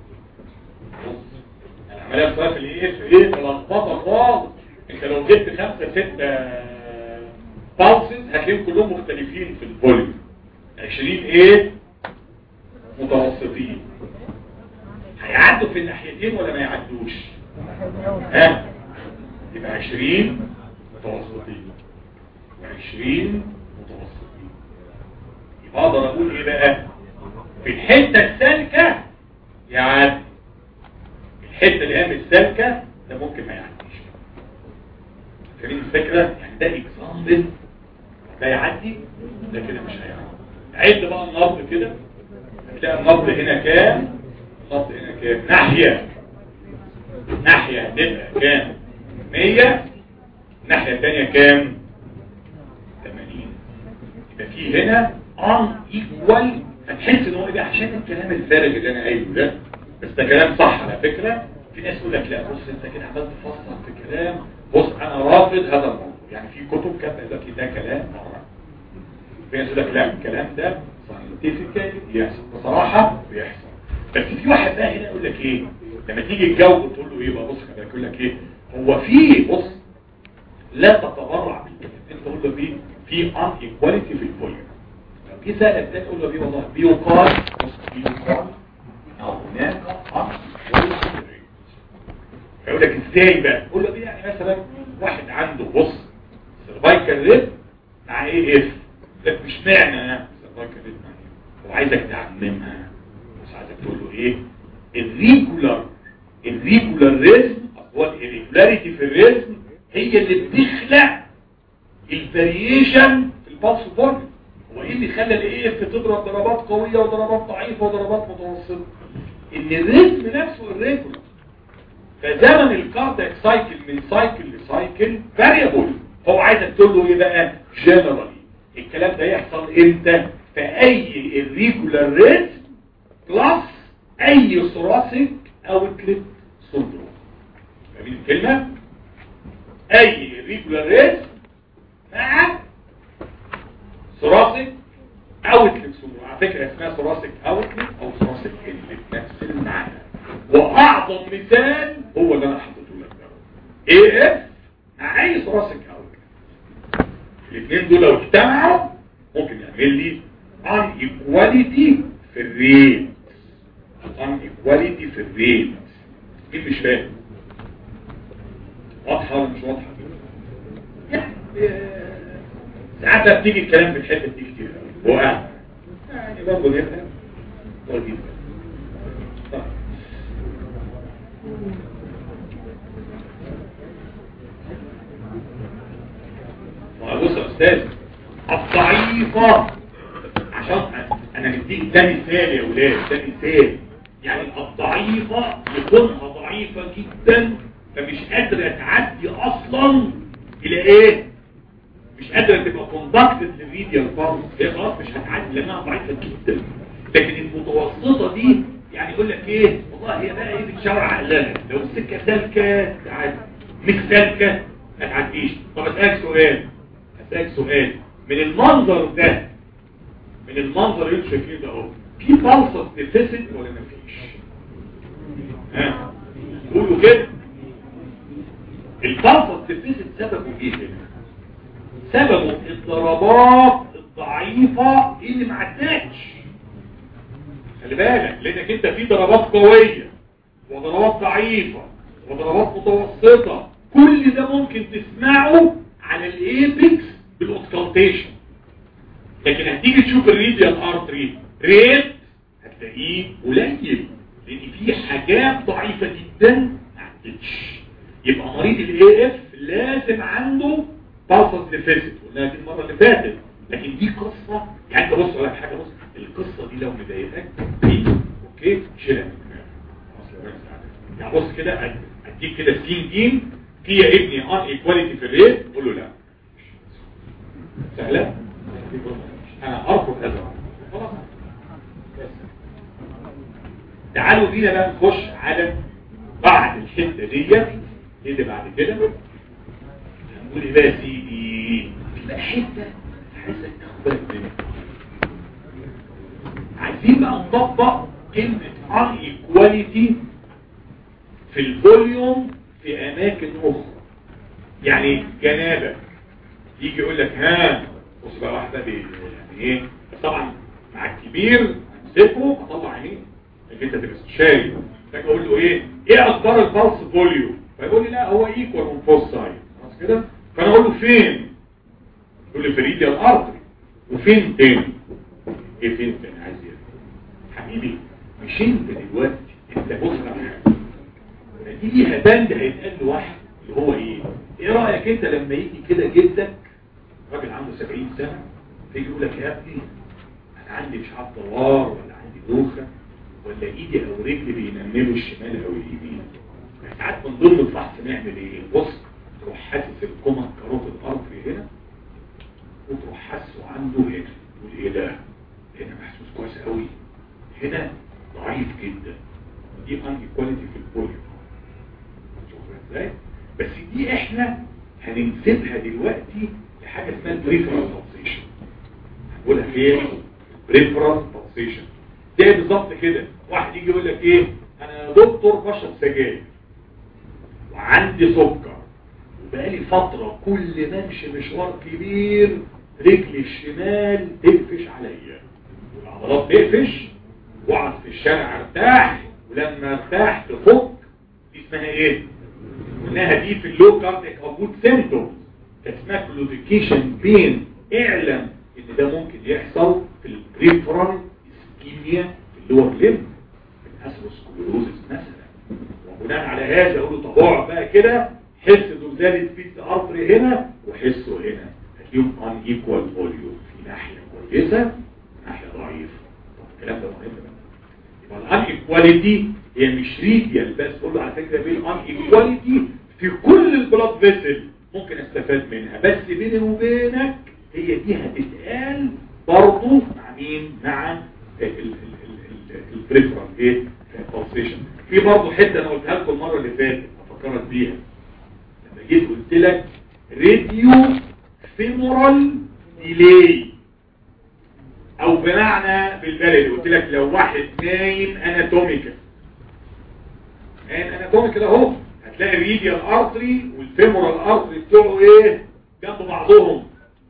العمليه بصراحه في الايه في ايه ملخبطه خالص انت لو جبت خمسه سته باوسز هتلاقيهم كلهم مختلفين في الفوليوم 20 ايه متوسطين هيعدوا في الناحيتين ولا ما يعدوش ها يبقى 20 متوسطين 20 متوسطين يبقى اقدر اقول ايه بقى في الحته السالكه يعدي الحته اللي هي مش سالكه ده ممكن ما يعديش فاهمين الفكره يعني ده اكزامبل ده يعدي ده كده مش هيعدي عد بقى النبض كده هتلاقي النبض هنا كام النبض هنا كام ناحيه ناحية هتبقى كام 100 الناحية الثانية كام 80 يبقى في هنا ان ايكوال فتحس ان هو ايه عشان الكلام الفارغ اللي انا قايله ده بس ده كلام صح على فكرة في ناس يقول لك لا بص انت كده عمال تفصل في كلام بص انا رافض هذا الموضوع يعني في كتب كاتبه يقول لك ده كلام مرة في ناس يقول لك لا الكلام ده ساينتفيكالي بيحصل بصراحة بيحصل بس في واحد بقى هنا يقول لك ايه لما تيجي تجاوب تقول له ايه بقى بص خليك يقول لك ايه هو في بص لا تتبرع بالكلام انت تقول له في في ان ايكواليتي في الفوليوم لو جه سالك ده تقول له ايه والله بيقال بص بيقال او هناك ان يقول لك ازاي بقى تقول له دي يعني مثلا واحد عنده بص سيرفايكال ريب مع ايه اف لك مش معنى سيرفايكال ريب مع ايه هو عايزك تعممها مش عايزك تقول له ايه الريجولار الريجولار ريزم هو الريجولاريتي في الريزم هي اللي بتخلق الفاريشن في البلس فورم هو ايه اللي خلى الاي اف تضرب ضربات قويه وضربات ضعيفه وضربات متوسطه ان الريزم نفسه الريجولار فزمن الكاردياك سايكل من سايكل لسايكل فاريبل هو عايزك تقول له ايه بقى جنرالي الكلام ده يحصل امتى في اي الريجولار ريت بلس اي ثوراسيك اوتلت سندروم فاهمين الكلمه اي ريجولار ريت مع ثوراسيك اوتلت سندروم على فكره اسمها ثوراسيك اوتلت او ثوراسيك انلت نفس المعنى واعظم مثال هو اللي انا حطيته لك ده اي اف مع اي ثوراسيك اوتلت الاثنين دول لو اجتمعوا ممكن يعمل لي ان ايكواليتي في الريت ان ايكواليتي في الريت مين مش فاهم واضحه ولا مش واضحه يعني ساعات بتيجي الكلام في الحته دي كتير قوي هو قاعد يعني برضه نفهم وجيب طيب بص يا استاذ الضعيفة عشان انا مديك ده مثال يا ولاد ده مثال يعني الضعيفة يكونها ضعيفة جدا فمش قادرة تعدي اصلا الى ايه مش قادرة تبقى كوندكتد للريديال فارم هي خلاص مش هتعدي لانها ضعيفة جدا لكن المتوسطة دي يعني يقول لك ايه والله هي بقى ايه بتشاور عقلها لو السكة سالكة تعدي مش سالكة ما تعديش طب اسالك سؤال اسالك سؤال من المنظر ده من المنظر اللي انتوا شايفينه ده اهو في فالسس ديفيسيت ولا مفيش ها قولوا كده الفالسس ديفيسيت سببه ايه هنا سببه الضربات الضعيفة اللي ما عدتش خلي بالك لانك انت في ضربات قوية وضربات ضعيفة وضربات متوسطة كل ده ممكن تسمعه على الايبكس بالاوسكالتيشن لكن هتيجي تشوف الريديال ارتري ريت هتلاقيه قليل لان في حاجات ضعيفة جدا ما عدتش يبقى مريض الاي اف لازم عنده بالسس ديفيسيت قلناها دي المره اللي فاتت لكن دي قصه يعني انت بص لك حاجه بص القصه دي لو مضايقاك دي اوكي شيلها من دماغك يعني بص كده اديك كده سين جيم في يا ابني ان ايكواليتي في الريت قول له لا سهله انا ارفض هذا خلاص تعالوا بينا بقى نخش على بعد الحته ديت ايه اللي بعد كده هنقول ايه بقى يا سيدي في حته عايزك تاخد بالك منها عايزين بقى نطبق كلمه ان ايكواليتي في الفوليوم في اماكن اخرى يعني جنابه يجي يقول لك ها بص بقى واحده دي يعني ايه بس طبعا مع الكبير امسكه اطلع عينيه انك انت تبقى شايف فاجي اقول له ايه ايه اخبار البلس فوليوم فيقول لي لا هو ايكوال من بوست سايد خلاص كده فانا اقول له فين يقول لي فريديا الارتري وفين تاني ايه فين تاني عايز ايه حبيبي مش انت دلوقتي انت بص على حاجه دي ليها بند هيتقال لواحد اللي هو ايه ايه رايك انت لما يجي كده جدك راجل عنده 70 سنه تيجي يقول لك يا ابني انا عندي مش عارف دوار ولا عندي دوخه ولا ايدي او رجلي بينملوا الشمال او اليمين ساعات من ضمن الفحص نعمل ايه بص تروح حاسس الكومن كاروت الارتري هنا وتروح حاسه عنده هنا تقول ايه ده هنا محسوس كويس قوي هنا ضعيف جدا دي ان ايكواليتي في البوليو شوفوا ازاي بس دي احنا هننسبها دلوقتي لحاجه اسمها البريفرال بالسيشن هنقولها فين بريفرال بالسيشن زي بالظبط كده واحد يجي يقول لك ايه انا دكتور بشرب سجاير وعندي سكر وبقالي فترة كل ما امشي مشوار كبير رجلي الشمال تقفش عليا والعضلات تقفش واقعد في الشارع ارتاح ولما ارتاح تفك دي اسمها ايه؟ قلناها دي في اللو كارديك موجود سيمتوم اسمها كلوديكيشن بين اعلم ان ده ممكن يحصل في البريفرال اسكيميا في اللور ليمب في الاسروسكلوروزس مثلا وبناء على هذا اقول له طب اقعد بقى كده حس زلزال سبيس ارتري هنا وحسه هنا هتلاقيهم ان ايكوال فوليوم في ناحيه كويسه وناحيه ضعيفه طب الكلام ده مهم بقى يبقى الان ايكواليتي هي مش ريديال بس قول له على فكره في الان ايكواليتي في كل البلاد فيسل ممكن استفاد منها بس بيني وبينك هي دي هتتقال برضه مع مين مع البريفرال ايه بالسيشن في برضه حته انا قلتها لكم المره اللي فاتت افكرك بيها لما جيت قلت لك راديو فيمورال ديلي او بمعنى بالبلدي قلت لك لو واحد نايم اناتوميكال نايم اناتوميكال اهو هتلاقي الريديال ارتري والفيمورال ارتري بتوعه ايه جنب بعضهم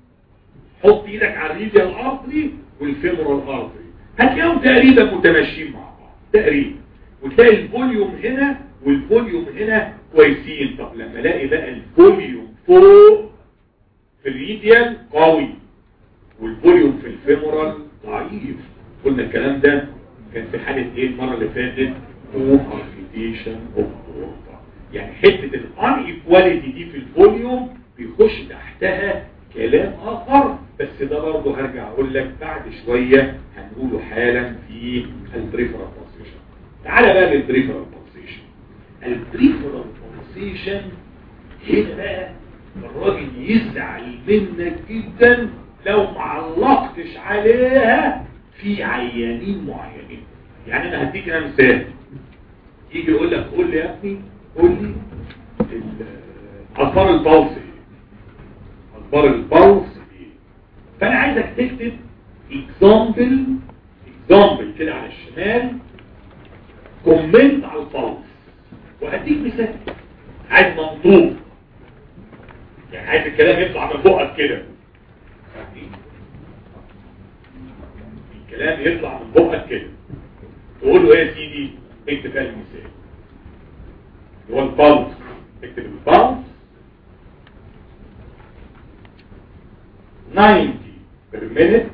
حط ايدك على الريديال ارتري والفيمورال ارتري هتلاقيهم تقريبا متماشيين مع بعض تقريبا وتلاقي الفوليوم هنا والفوليوم هنا كويسين طب لما الاقي بقى الفوليوم فوق في الريديال قوي والفوليوم في الفيمورال ضعيف قلنا الكلام ده كان في حالة ايه المرة اللي فاتت اوفرفيتيشن اوف يعني حتة الان ايكواليتي دي في الفوليوم بيخش تحتها كلام اخر بس ده برضه هرجع اقول لك بعد شوية هنقوله حالا في البريفرال بوزيشن تعالى بقى للبريفرال بوزيشن البريفرال بوزيشن هنا بقى الراجل يزعل منك جدا لو ما علقتش عليها في عيانين معينين يعني انا هديك انا مثال يجي يقول لك قول لي يا ابني قول لي اخبار البلس ايه اخبار البلس ايه فانا عايزك تكتب اكزامبل اكزامبل كده على الشمال كومنت على البلس وهديك مثال عايز منظور يعني عايز الكلام يطلع من بقك كده الكلام يطلع من بقك كده تقول له ايه يا سيدي اكتب بقى المثال هو البلس اكتب البلس 90 per minute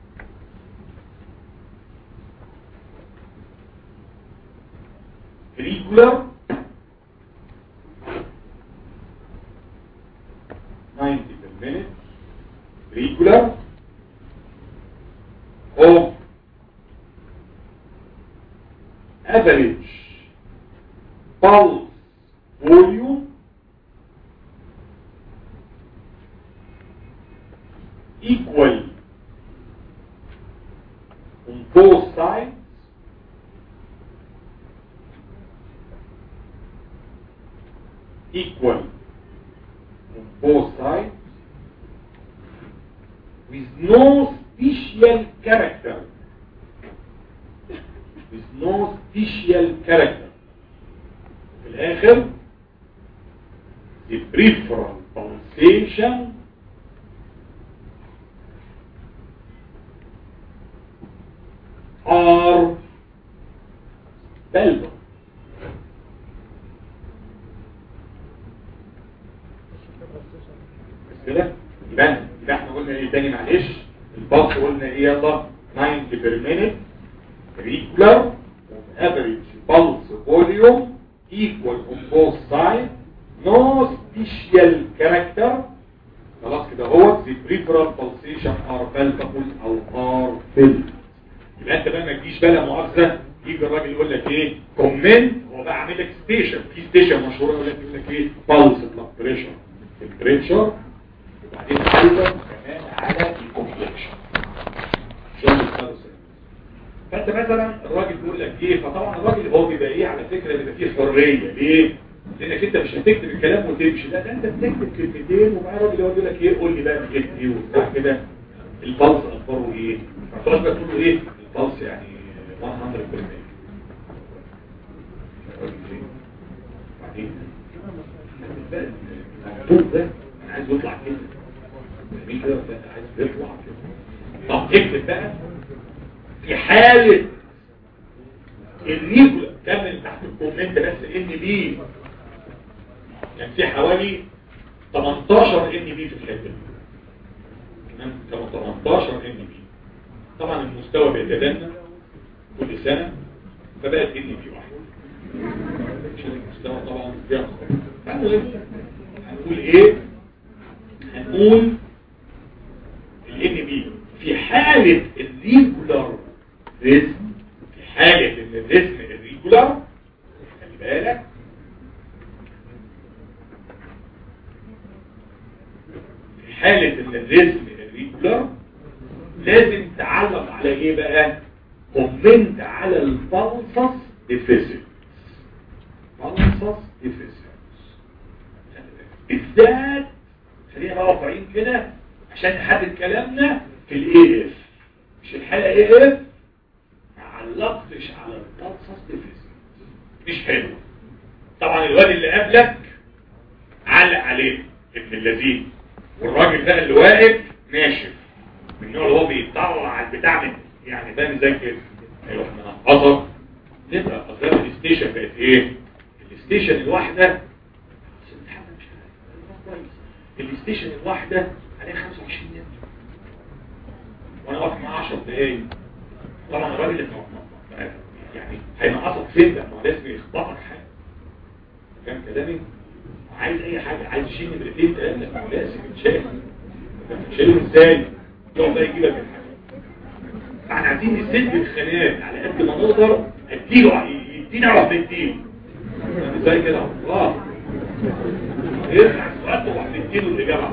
regular 90 per minute regular of average pulse volume equal on both sides equal on both sides with no special character with no special character في الاخر the peripheral pulsation are pelvic بس كده يبقى يبقى احنا قلنا ايه تاني معلش البلس قلنا ايه يلا 90 per minute regular on average pulse volume equal on both sides no special character خلاص كده هو the peripheral pulsation are palpable او are felt يبقى انت بقى ما تجيش بقى مؤاخذه يجي الراجل يقول لك ايه كومنت هو بقى عامل لك ستيشن في ستيشن مشهوره يقول لك يقول لك ايه بالس بلاد بريشر التمبريتشر وبعدين ايضا كمان على الكومبلكشن فانت مثلا الراجل بيقول لك ايه فطبعا الراجل هو بيبقى ايه على فكره بيبقى فيه حريه ليه لانك انت مش هتكتب الكلام وتمشي لا ده انت بتكتب كلمتين وبعدين الراجل يقول لك ايه قول لي بقى كتبت ايه وبتاع كده البلس اخباره ايه فخلاص بقى تقول له ايه البلس يعني 100% بعدين المكتوب ده انا عايز يطلع كده مين كده عايز يطلع كده طب اكتب بقى في حالة الريجولا كمل تحت الكومنت بس ان بي كان في حوالي 18 ان بي في الحته دي تمام 18 ان بي طبعا المستوى بيتدنى كل سنة فبقت ان بي واحد عشان المستوى طبعا بيحصل فالمهم هنقول ايه هنقول الان بي في حالة الريجولار ريزم في حالة ان الريزم الريجولار خلي بالك في حالة ان الريزم الريجولار لازم تعلق على ايه بقى كومنت على البلسس ديفيسيت بلسس ديفيسيت بالذات خلينا بقى واقعين كده عشان نحدد كلامنا في الاي اف مش الحلقه اي اف ما علقتش على البلسس ديفيسيت مش حلو طبعا الواد اللي قبلك علق عليه ابن اللذين والراجل ده اللي واقف ناشف من النوع اللي هو بيطلع على البتاع من يعني فاهم ازاي كده هيروح منقصه تبقى اصلا الستيشن بقت ايه الستيشن الواحده الستيشن الواحده عليها 25 متر وانا واقف مع 10 دقايق طبعا الراجل اللي يعني هينقصك فين ده ما هو لازم يخبطك حاجه فاهم كلامي عايز اي حاجه عايز يشيل نمرتين ثلاثه ما هو لازم يتشال تشيلهم ازاي يقعد بقى يجيبك الحاجه فاحنا عايزين نسد الخناق على قد ما نقدر اديله يدينا واحد نديله زي كده اه يرجع السؤال واحد نديله الاجابه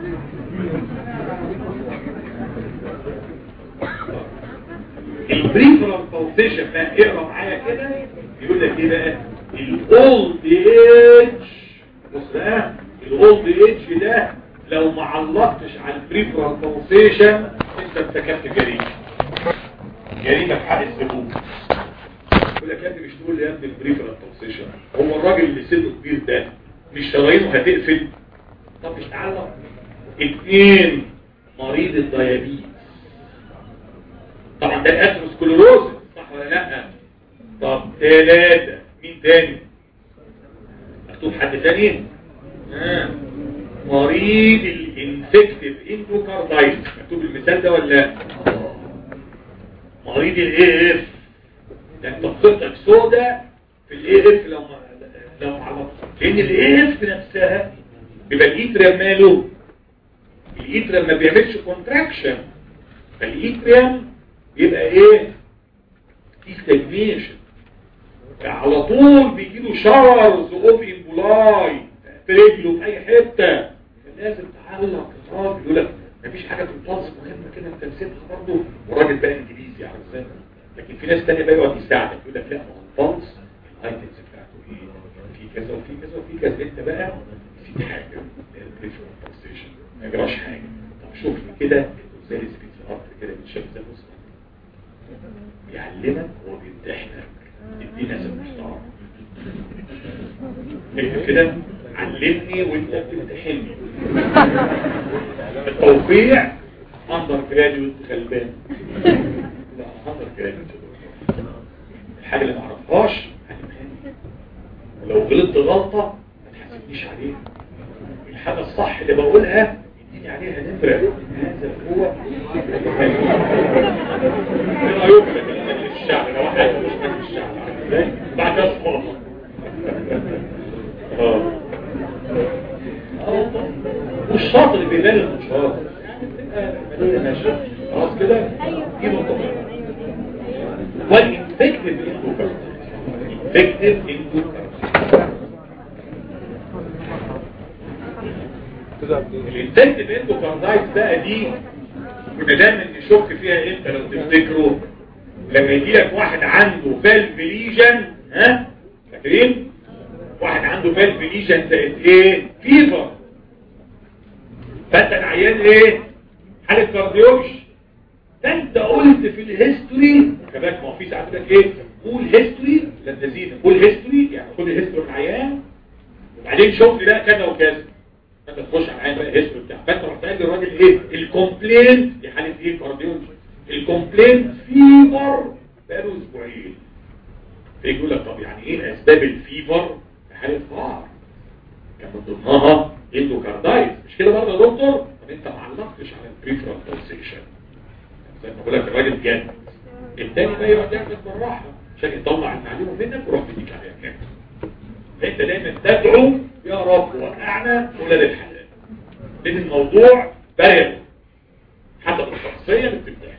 البريفرال بالسيشن بقى اقرا معايا كده يقول لك ايه بقى الاولد ايج بص بقى الاولد ايج ده لو ما علقتش على البريفرال بالسيشن انت ارتكبت جريمه جريمه في حق الزبون يقول لك يا ابني مش تقول لي يا ابني البريفرال بالسيشن هو الراجل اللي سنه كبير ده مش شرايينه هتقفل طب مش تعلق اثنين مريض الديابيت طبعا ده الاسروسكلوروز صح ولا لا طب ثلاثة مين تاني مكتوب حد تاني آه. مريض الانفكتيف اندوكاردايت مكتوب المثال ده ولا لا مريض الاي اف ده انت خطتك سودة في الاي اف لو ما لو على لان الاي اف نفسها بيبقى الايتريم ماله الايتريم ما بيعملش كونتراكشن فالايتريم يبقى ايه في ستاجنيشن على طول بيجي له شاورز اوف امبولاي في رجله في اي حته لازم تعلق الراجل يقول لك مفيش حاجه في البلس مهمه كده انت نسيتها برضه والراجل بقى انجليزي على ازاي لكن في ناس ثانيه بقى يقعد يساعدك يقول لك لا ما هو البلس الايتمز بتاعته ايه في كذا وفي كذا وفي كذا انت بقى في حاجه البريفرال بالستيشن ما يجراش حاجه طب شوف كده زي السبيتس ارت كده بتشاف زي بص بيعلمك هو بيمتحنك يدينا ناس محترم انت كده علمني وانت بتمتحني التوقيع اندر جراديوت غلبان لا اندر جراديوت الحاجه اللي ما اعرفهاش علمهاني ولو غلطت غلطه ما تحاسبنيش عليها الحاجه الصح اللي بقولها يديني عليها نمره هذا هو ايه رايك في مجلس الشعب لو واحد مش مجلس الشعب بعد اصفر اه والشاطر اللي بيبان انه شاطر ماشي خلاص كده دي نقطه والانفكتيف infected endocarditis الانفكتيف اندوكاردايتس بقى دي كنا دايما نشك فيها امتى لو تفتكروا لما يجي لك واحد عنده فالف ليجن ها فاكرين واحد عنده فالف ليجن زائد ايه فيفر فانت العيان ايه حاله كارديولوجي فانت قلت في الهيستوري كمان ما هو في ساعات لك ايه قول هيستوري لا تزيد قول هيستوري يعني خد الهيستوري من العيان وبعدين شوف لي بقى كذا وكذا فانت تخش على العيان بقى الهيستوري بتاعه فانت رحت قايل للراجل ايه الكومبلينت دي حاله ايه كارديولوجي الكومبلينت فيفر بقاله اسبوعين فيقول لك طب يعني ايه اسباب الفيفر في حاله فار كان من ضمنها اندوكاردايتس مش كده برضه يا دكتور طب انت ما علقتش على البريفرال بالسيشن زي ما بقول لك الراجل جد التاني بقى يقعد يعمل بالراحه عشان يطلع المعلومه منك ويروح يديك عليها كام فانت دايما تدعو يا رب وقعنا ولاد الحلال لان الموضوع بارد حتى الشخصيه بتبتاع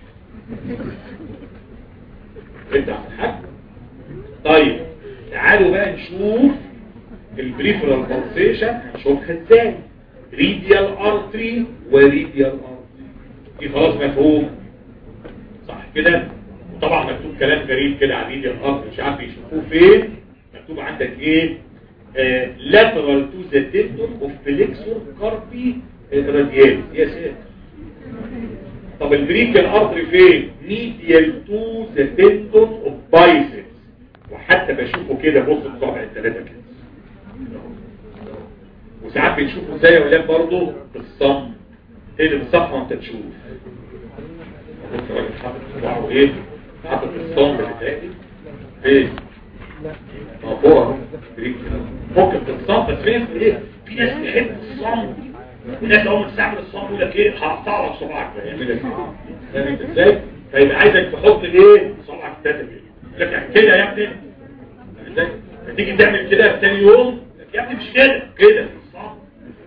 انت عم الحاج طيب تعالوا بقى نشوف البريفرال بالسيشن هنشوفها ازاي ريديال ارتري وريديال ارتري دي خلاص مفهوم صح كده وطبعا مكتوب كلام غريب كده على ريديال ارتري مش عارف يشوفوه فين مكتوب عندك ايه آه lateral to the tendon of flexor carpi radialis يا ساتر طب البريكال ارتري فين ميديال تو ذا تندون اوف بايسبس وحتى بشوفه كده بص بصابع الثلاثه كده وساعات بنشوفه زي اولاد برضه بالصم ايه اللي بالصم وانت تشوف بص الراجل حاطط صباعه ايه حاطط الصم بتاعي ايه ما فوق بريكال ممكن بالصم بس فين ايه في ناس تحب الصم الناس اول ما تستعمل الصوم يقول لك ايه هقطع لك صباعك يعمل لك فاهم انت ازاي فيبقى عايزك تحط الايه صباعك التاني كده لك كده يا ابني ازاي تيجي تعمل كده في ثاني يوم يا ابني مش كده كده في الصوم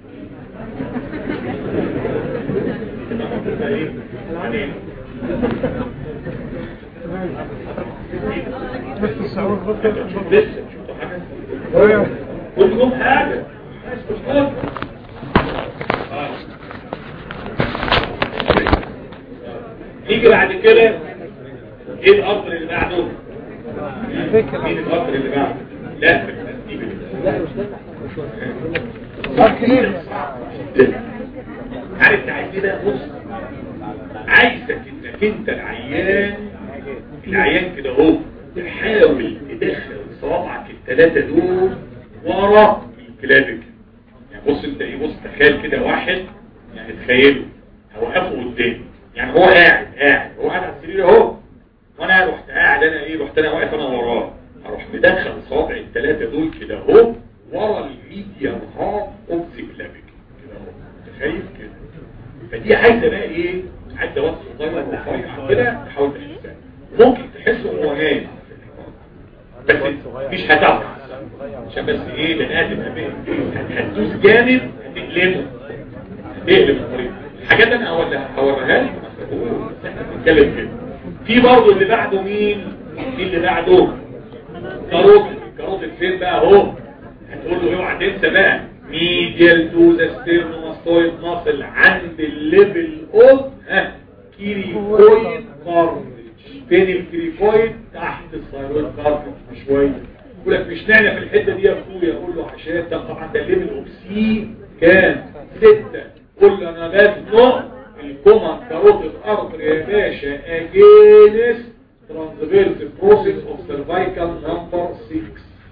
بس الشعور شوف لسه شوف حاجه كل يوم حاجه مش مشكله نيجي بعد كده ايه القطر اللي بعده مين القطر اللي بعده لا عارف تعال كده بص عايزك انك انت العيان العيان كده اهو تحاول تدخل صوابعك الثلاثه دول ورا الكلابك يعني بص انت ايه بص تخيل كده واحد يعني تخيله هوقفه قدامي يعني هو قاعد قاعد هو قاعد على السرير اهو وانا رحت قاعد انا ايه رحت انا واقف انا وراه اروح مدخل صابع الثلاثه دول كده اهو ورا الميديا هاف اوف ذا كلابك كده اهو تخيل كده فدي عايزه بقى ايه عايزه وقت صغير ورفيع كده تحاول تحسها ممكن تحسه وهو نايم بس مش هتعرف عشان بس ايه لان ادم هتدوس جامد هتقلبه هتقلب الطريق حاجات انا هوريها لك احنا بنتكلم كده في برضه اللي بعده مين في اللي بعده كاروت كاروت فين بقى اهو هتقول له اوعى تنسى بقى ميديال تو ذا ستيرنوماستويد ماسل عند الليفل اوف ها كيريكويد كارتج فين الكيريكويد تحت الثايرويد كارتج شويه يقول لك مش نعنى في الحته دي يا اخويا اقول له عشان ده طبعا ده الليفل اوف سي كام 6 قول له انا بزنق الكومن كاروتيد ارتري يا باشا اجينس ترانسفيرس بروسيس اوف سيرفايكال نمبر 6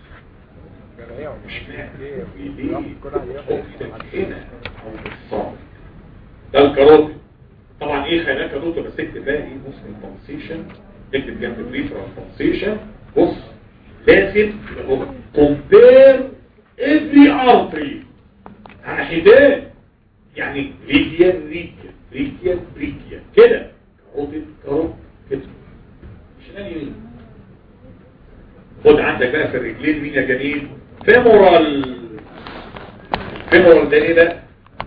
مش معنى ليه هنا او بالصاد ده الكاروتيد طبعا ايه خلاك كاروتيد بس اكتب بقى ايه بص البنسيشن اكتب جنب بريفرال بنسيشن بص لازم كومبير افري ارتري على حداد يعني ريديا ريديا ريديا ريديا كده كاروتيد كاروت كده شمال يمين خد عندك بقى في الرجلين مين يا جميل فيمورال فيمورال ده ايه ده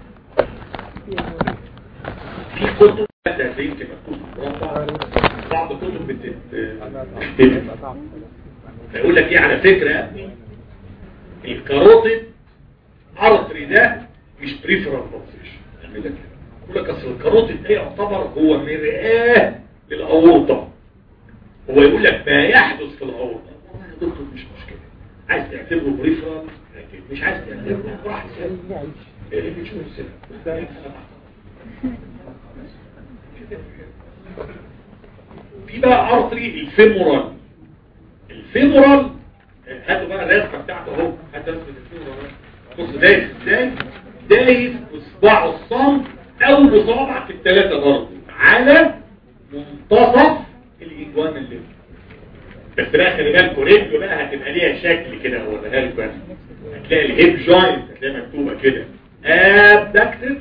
في كتب هتلاقي يمكن مكتوب مربع بعض الكتب بتختلف فيقول لك ايه على فكرة يا ابني الكاروتيد ارتري ده مش بريفرال بلسيشن يعمل لك يقول لك اصل الكاروتيد ده يعتبر هو مرآة للاورطة هو يقول لك ما يحدث في الاورطة والله يا دكتور مش مشكلة عايز تعتبره بريفرال مش عايز تعتبره براحتك ايه مش مشكلة في بقى ارتري الفيمورال الفيمورال هاتوا بقى الرسمه بتاعته اهو هات رسمه الفيمورال بص دايس ازاي دايس بصباعه الصم او بصوابعك الثلاثه برضه على منتصف الاجوان اللي بس بقى خلي بالكوا رجله بقى هتبقى ليها شكل كده اوريها لك بقى هتلاقي الهيب جوينت هتلاقيها مكتوبه كده ابدكتيف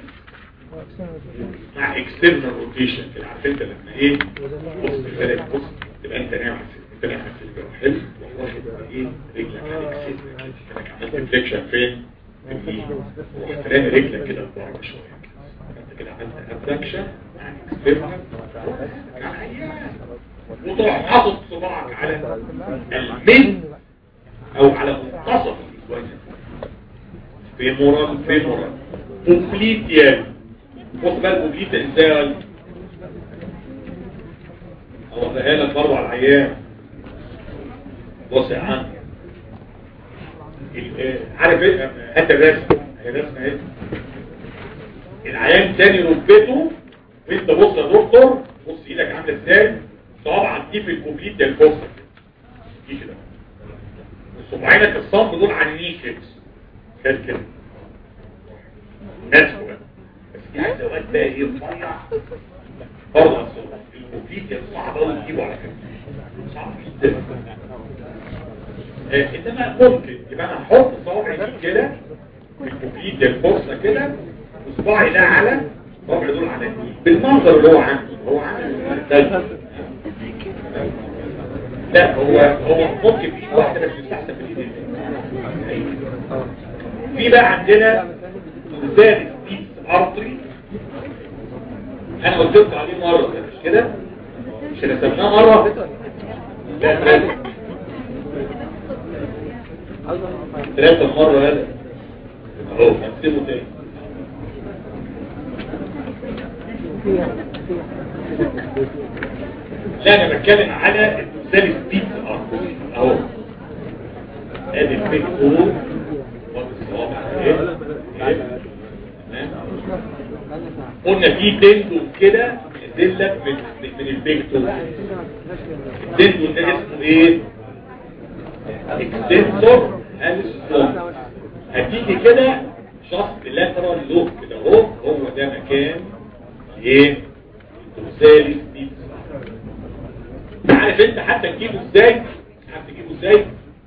مع اكسترنال روتيشن كده عارف انت لما ايه بص الفرق بص تبقى انت نايم على السرير انت نايم على السرير حلو واخد ايه رجلك على السرير انك عملت فليكشن فين في الايد ورحت رامي رجلك كده لبره شويه انت كده عملت ابدكشن مع اكسترنال وتروح حاطط صباعك على الميد او على منتصف الاسوان فيمورال فيمورال كومبليت يعني بص بقى الكومبليت ازاي اوريها لك برضه على العيان بص يا عم ال- عارف ايه هات الرسم هي الرسمه اهي العيان تاني ركبته وانت بص يا دكتور بص ايدك عامله ازاي صوابعك دي في الكومبليت ده الفوق دي كده وصباعينك الصم دول على النيش كده كده كده ناس بقى بس دي عايزه وقت بقى ايه رفيع برضه أصل الكومبليت صعب قوي تجيبه على فكره صعب جدا آه، انما ممكن يبقى انا احط صوابعي دي كده في الكومبليت ده الفرصه كده وصباعي ده على صوابعي دول على النيش بالمنظر اللي هو عنده هو عنده لا هو هو ممكن في واحده بس يستحسن بالايد في بقى عندنا ثالث بيس ارتري انا قلت لكم عليه مره ده مش كده مش رسمناه مره لا ثلاثه ثلاثه مره هذا اهو هنسيبه تاني لا انا بتكلم على الثالث بيس ارتري اهو ادي البيك فور والصوابع اهي اهي. تمام؟ قلنا في تندون كده ينزل لك من من البيكتور التندون ده اسمه ايه اكستنسور هالستون هتيجي كده شخص لاترال لوب كده اهو هو ده مكان ايه التوسالي دي عارف انت حتى تجيبه ازاي عارف تجيبه ازاي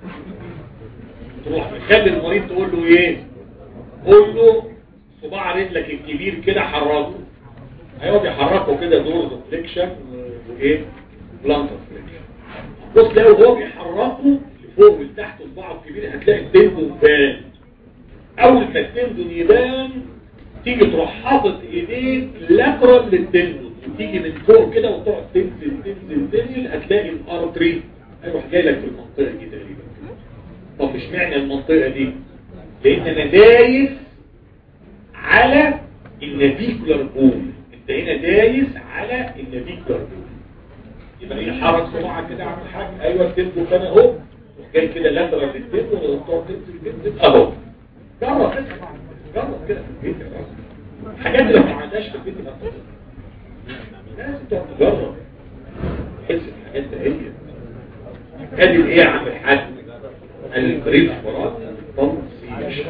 تروح مخلي المريض تقول له ايه قول له صباع رجلك الكبير كده حركه هيقعد يحركه كده دور فليكشن وايه بلانتر فليكشن بص لو هو بيحركه لفوق ولتحت صباعه الكبير هتلاقي التندون بان اول ما التندون يبان تيجي تروح حاطط ايديك لاترال للتندون وتيجي من فوق كده وتقعد تنزل تنزل تنزل هتلاقي الارتري هيروح جاي لك في المنطقه دي تقريبا طب مش معنى المنطقه دي لان انا دايس على النافيكولار بون انت هنا دايس على النافيكولار بون يبقى هي حرك صباعك كده عامل حاجه ايوه التندو كان اهو روح جاي كده لاترال للتندو وتقعد تنزل تنزل اهو جرب كده جرب كده في البيت يا راجل الحاجات اللي ما عملناش في البيت يبقى لازم تقعد تجرب تحس الحاجات ده هي ادي الايه يا عم الحاج البريف فرات تنصيش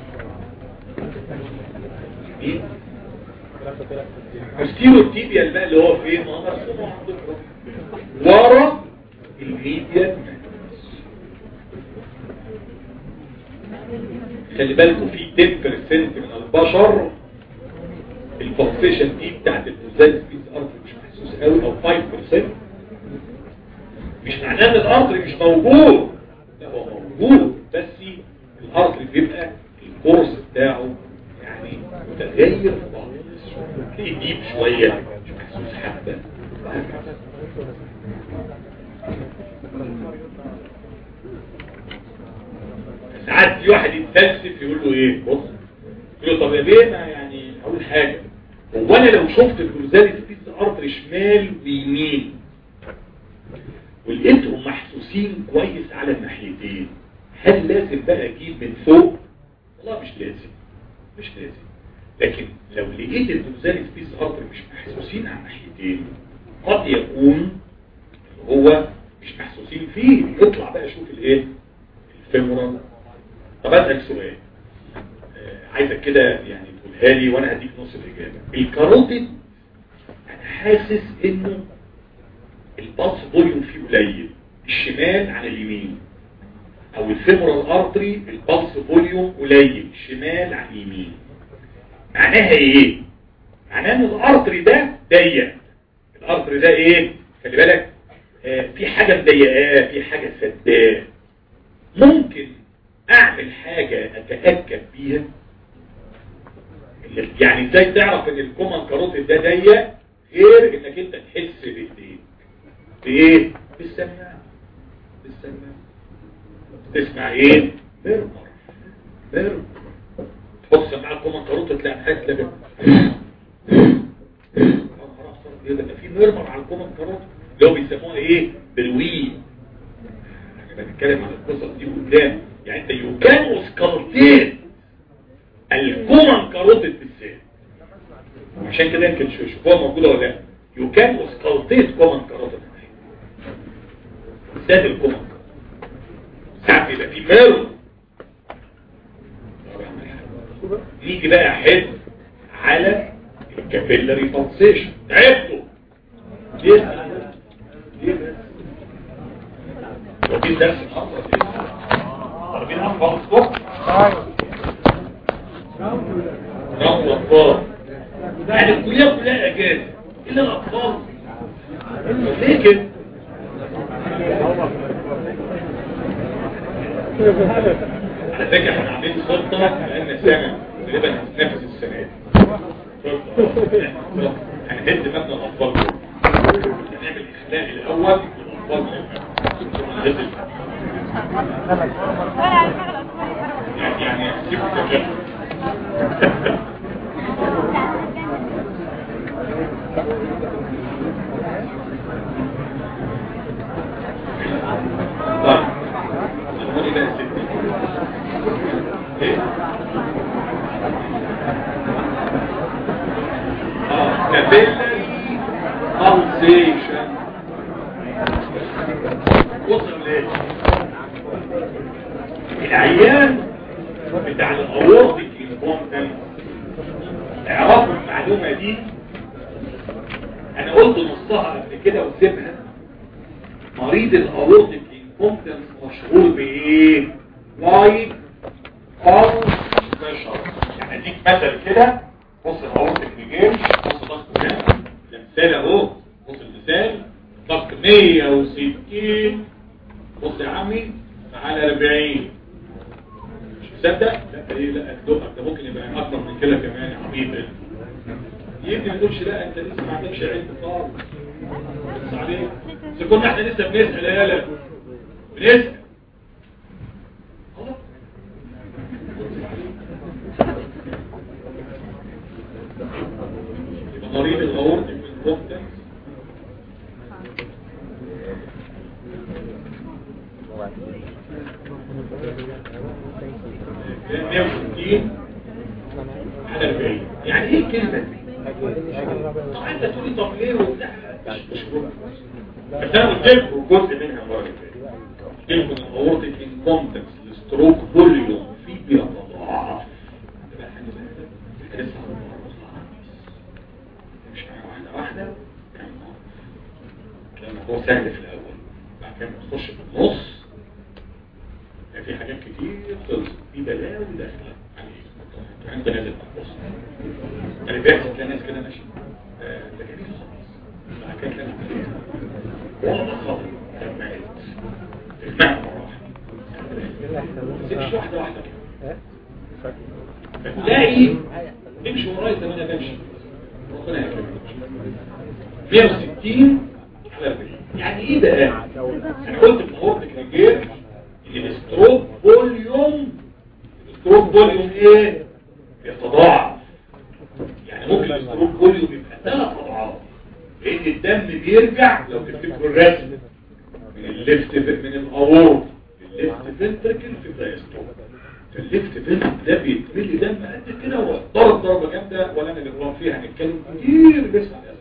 الستيرو تيبيال بقى اللي هو فين ما هو مرسوم عندكم ورا الميديا خلي بالكم في 10% من البشر البوكسيشن دي بتاعت البوزال سبيس ارض مش محسوس قوي او 5% مش معناه ان الارض مش موجود لا هو موجود بس الارض بيبقى الكورس بتاعه يعني متغير في بعض تلاقيه ديب شوية مش محسوس حبة وهكذا. ساعات في واحد يتفلسف يقول له ايه بص يقول له طب يا بيه ما يعني اقول حاجه هو انا لو شفت الجلوزال سبيس ارتري شمال ويمين ولقيتهم محسوسين كويس على الناحيتين هل لازم بقى اجيب من فوق والله مش لازم مش لازم لكن لو لقيت الجلوزال سبيس ارتري مش محسوسين على الناحيتين قد يكون هو مش محسوسين فيه اطلع بقى شوف الايه الفيمورال طب اسالك سؤال آه، عايزك كده يعني تقولها لي وانا هديك نص الاجابه الكاروتيد انا حاسس انه البلس فوليوم فيه قليل الشمال عن اليمين او الفيمورال ارتري البلس فوليوم قليل شمال عن يمين معناها ايه معناها ان الارتري ده ضيق الارتري ده ايه خلي بالك آه، في حاجه مضيقاه في حاجه سداه ممكن اعمل حاجه اتاكد بيها يعني ازاي تعرف ان الكومن كاروتيد ده ضيق غير انك انت تحس بايديك بايه بالسماعه بالسماعه تسمع ايه مرمر مرمر تحط سماعه الكومن كاروتيد تلاقي حاجه تلاقي يبقى في مرمر على الكومن كاروتيد اللي هو بيسموها ايه بالوين احنا بنتكلم عن القصص دي قدام يعني انت يو كان اسكالتين الكومن كاروتيد بالذات عشان كده يمكن شوفوها موجوده ولا لا يو كان اسكالتيت كومن كاروتيد بالذات الكومن ساعات بيبقى في ميرو نيجي بقى حد على الكابيلاري بالسيشن تعبتوا ليه ليه بس واخدين درس النهارده ولا ايه؟ ضاربين اطفال الصبح نوم الاطفال يعني الكليه كلها اجازه الا الاطفال ليه كده؟ على فكره احنا عاملين خطه لان سنه تقريبا هتتنافس السنه دي خطه هنهد مبنى الاطفال دول هنعمل اخلاء الاول للاطفال هنهد يعني يعني سيب التجارب طيب الموني بقى ستة ايه اه capillary pulsation وصل ليه العيان بتاع الاورتيك انكومبتنس اعرفوا المعلومة دي انا قلت نصها قبل كده وسيبها مريض الاورتيك انكومبتنس مشهور بايه وايد فالس بريشر يعني اديك مثل كده بص الاورتيك ريجيم بص ضغط ده مثال اهو بص المثال ضغط 160 بص يا عمي على 40 مش مصدق لا ايه لا اكدبك ده ممكن يبقى اكتر من كده كمان يا عبيط انت يمكن ما تقولش لا انت لسه ما عندكش علم خالص بس عليك اذا كنا احنا لسه بنسال يا لا بنسال خلاص يبقى مريض الاورتيك والكومبتنس كان 160 على 40 يعني ايه الكلمه دي؟ طبعا انت تقول لي طب ليه وبتاع مش مش مهم. بس انا قلت لكم جزء منها المره اللي فاتت قلت لكم الاورتيك انكومبتنس الستروك فوليوم في بيتضاعف بقى خلي بالك انت لسه هتتعرف. مش معايا واحده واحده كان كان الموضوع سهل في الاول بعد كده تخش في النص يعني في حاجات كتير خلصت في بلاوي داخله عليك عندنا لازم نبص يعني بيحصل تلاقي ناس كده ماشي آه، ده جميل خالص بعد كده تلاقي ناس والله خالص جمعت تجمعها مرة واحدة تمشي واحدة واحدة كده فتلاقي تمشي ورايا زي ما انا بمشي ربنا يكرمك 160 على 40 يعني ايه بقى؟ انا قلت في اورتك نجير ان الستروك فوليوم الستروك فوليوم ايه يتضاعف يعني ممكن الستروك فوليوم يبقى ثلاث اضعاف لان الدم بيرجع لو تفتكروا الرسم من الليفت من الاورط الليفت فنتركل في الدايستول الليفت فنتركل ده بيتملي دم قد كده وضرب ضربه جامده ولا انا اللي فيها هنتكلم كتير بس على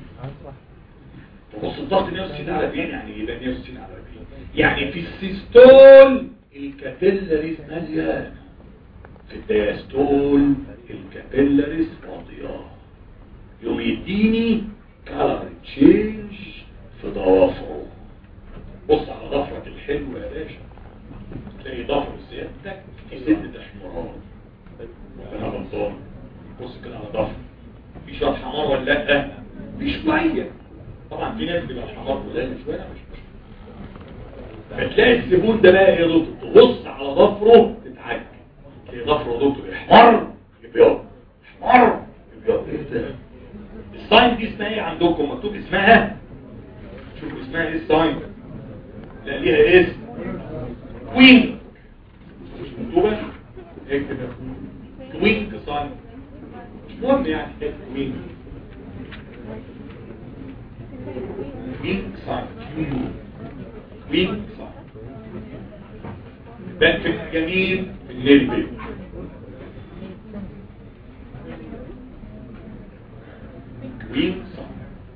بص الضغط 160 على 40 يعني يبقى 160 على 40 يعني في السيستول الكابيلاريز مليانه في الدياستول الكابيلاريز فاضيه يوم يديني كالر تشينج في ضوافره بص على ضفرك الحلو يا باشا تلاقي ضفر سيادتك في سنة احمرار ربنا غلطان بص كده على ضفر في شوية حمار ولا لا في شوية طبعا في ناس بيبقى الحمار قليل شوية مش مشكلة فتلاقي الزبون ده بقى ايه دكتور تبص على ضفره تتعجب تلاقي ضفره دكتور احمر ابيض احمر ابيض ايه ده الساين دي اسمها ايه عندكم مكتوب اسمها شوفوا اسمها ايه الساين لا ليها اسم كوين مش مكتوبه اكتب كوين ساين مش مهم يعني كوين كوين ساين كوين ساين بان في الجميل في النيل بيت كوين ساين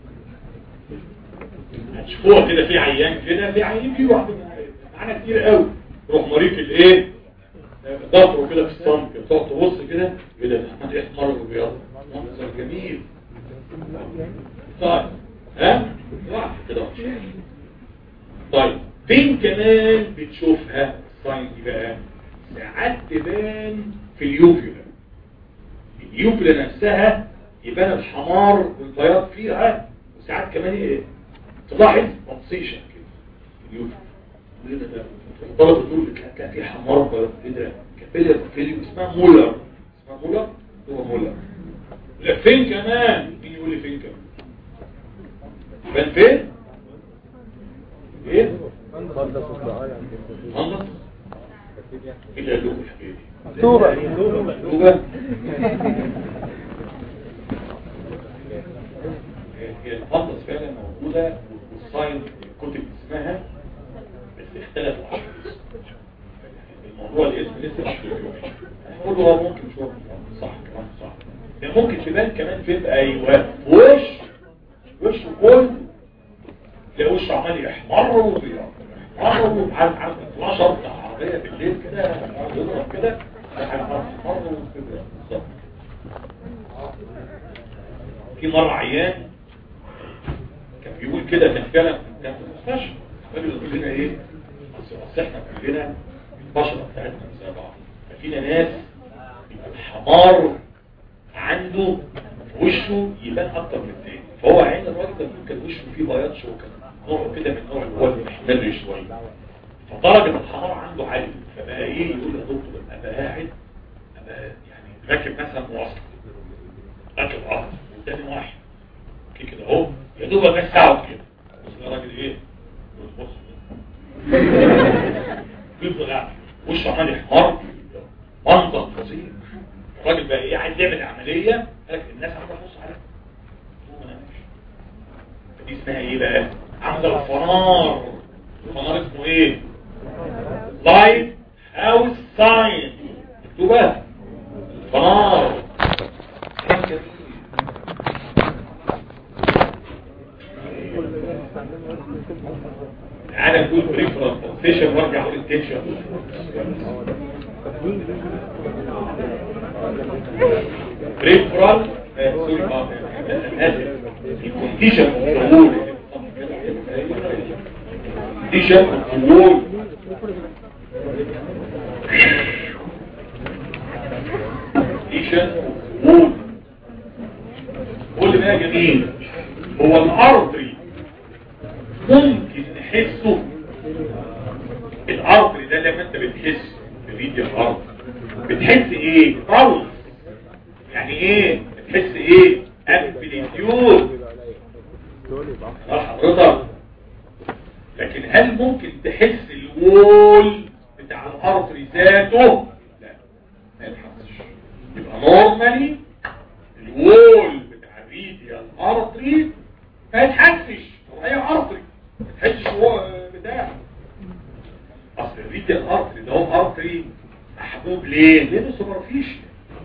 هتشوفوها كده في عيان كده في عيان في واحد معانا كتير قوي روح مريك الايه ضفره كده في الصمت كده تقعد تبص كده ايه ده احمد احمر وابيض منظر جميل طيب ها واحد كده طيب فين كمان بتشوفها الساين دي بقى ساعات تبان في اليوفيولا اليوفيولا نفسها يبان الحمار والبياض فيها وساعات كمان ايه تلاحظ بلسيشن كده اليوفيولا الطلبة تقول لك هتلاقي في حمار بياض ايه ده كابيلر فيليو اسمها مولر اسمها مولر هو مولر لا فين كمان مين يقول لي فين كمان بان فين ايه مهندس الصناعي مهندس ايه اللي قالوا الحكايه دي توبة توبة هي المهندس فعلا موجودة والساين الكتب اسمها بس اختلفوا عن الاسم. الموضوع الاسم لسه مش نقول هو ممكن شوف صح كمان صح يعني ممكن تبان كمان فين ايوه وش وش كله تلاقي وشه عمال يحمر وبيض يحمر وعارف عارف 12 بتاع عربيه بالليل كده يضرب كده يحمر وبيض بالظبط في مرة عيان كان بيقول كده كان فعلا كان في المستشفى الراجل يقول لنا ايه اصل أصل احنا كلنا البشرة بتاعتنا زي بعض ففينا ناس يبقى الحمار عنده في وشه يبان اكتر من التاني فهو عين الراجل ده بيقول كان وشه فيه بياض شوكة نوع كده من نوع اللي هو المحمر شوية فدرجة الحرارة عنده عالية فبقى ايه يقول يا دكتور ابقى قاعد ابقى يعني راكب مثلا مواصلة راكب قطر قدامي واحد اوكي كده اهو يا دوب بس اقعد كده بص ده راجل ايه بص بص بيفضل قاعد وشه عمال يحمر منظر فظيع الراجل بقى ايه عايز يعمل عمليه قال لك الناس عماله تبص عليه هو ما نامش دي اسمها ايه بقى عامله الفنار الفنار اسمه ايه لايت هاوس ساين مكتوبه الفنار كلام جميل. تعالى نقول بريفرال سيشن وارجع اقول التنشن بريفرال سوري اه اسف الكونديشن الوول كونديشن الوول كونديشن وول قول بقى جميل هو الارضي ممكن نحسه الارض ده لما انت بتحس بفيديو الارض بتحس ايه طلس يعني ايه بتحس ايه امبليتيود حضرتك لكن هل ممكن تحس الوول بتاع الارض ذاته لا يبقى نورمالي الوول بتاع الريديال ارتري ما يتحسش هو هي ارتري ما يتحسش هو بتاع اصل الريديال ارتري ده هو ارتري محبوب ليه؟ لانه سوبرفيشن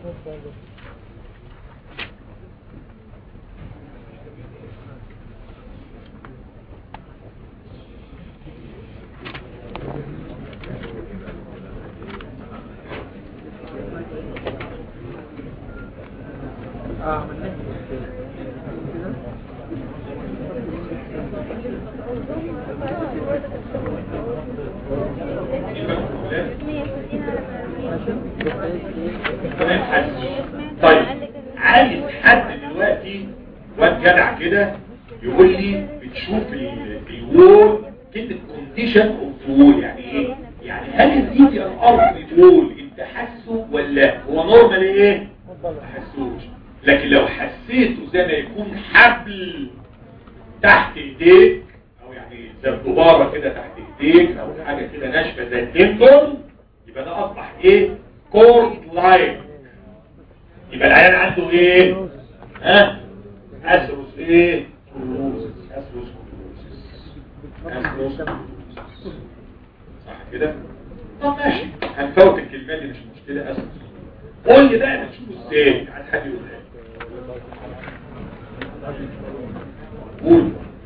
طيب عايز حد دلوقتي واد جدع كده يقول لي بتشوف ال- الوول كلمه كونديشن اوف وول يعني ايه؟ يعني هل الزيد الارض وول انت حاسه ولا هو نورمال ايه؟ ما حسوش لكن لو حسيته زي ما يكون حبل تحت ايديك او يعني زي الدبارة كده تحت ايديك او حاجة كده ناشفة زي التندون يبقى ده اصبح ايه كورد لاين يبقى العيان عنده ايه ها اسروس ايه كلوزس اسروس كلوزس اسروس كلوزس صح كده طب ماشي هنفوت الكلمات دي مش مشكلة اسروس قول لي بقى نشوفه ازاي عايز حد يقول لي قول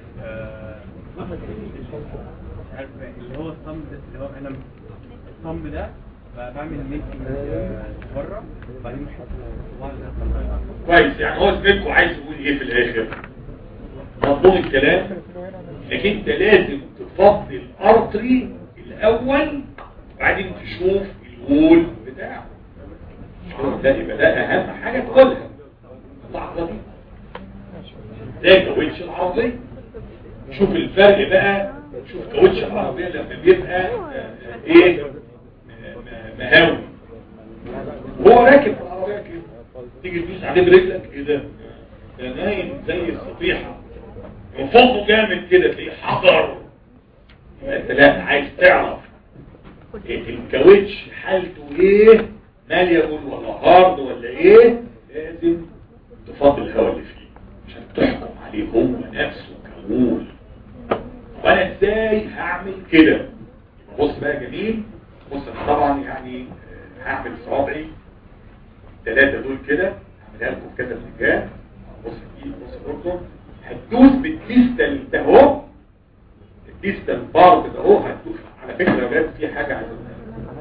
عارف اللي هو الصمد اللي هو انا الصمد ده ب- بعمل ميكنج بره وبعدين بحط بعض كويس يعني هو زميلكم عايز يقول ايه في الاخر مضمون الكلام انك انت لازم تفضي الارتري الاول وبعدين تشوف الوول بتاعه ده يبقى ده اهم حاجه تقولها اللحظه دي ده كاوتش العربيه شوف الفرق بقى شوف كاوتش العربيه لما بيبقى آه، آه، ايه آه، م- مهاوي وهو راكب في العربيه كده تيجي تدوس عليه برجلك ايه ده ده نايم زي الصفيحه وفوقه جامد كده تلاقيه حجر يبقى انت لا عايز تعرف إيه الكاوتش حالته ايه ماليبل ولا هارد ولا ايه لازم تفضل الهواء اللي فيه عشان تحكم عليه هو نفسه كمول وانا ازاي هعمل كده يبقى بص بقى جميل بص انا طبعا يعني آه، هعمل صوابعي الثلاثه دول كده هعملها لكم في كذا اتجاه بص دي بص يا دكتور هتدوس بالديستال ده اهو الديستال بارت ده اهو هتدوس على فكره يا ولاد في حاجه عايز اقولها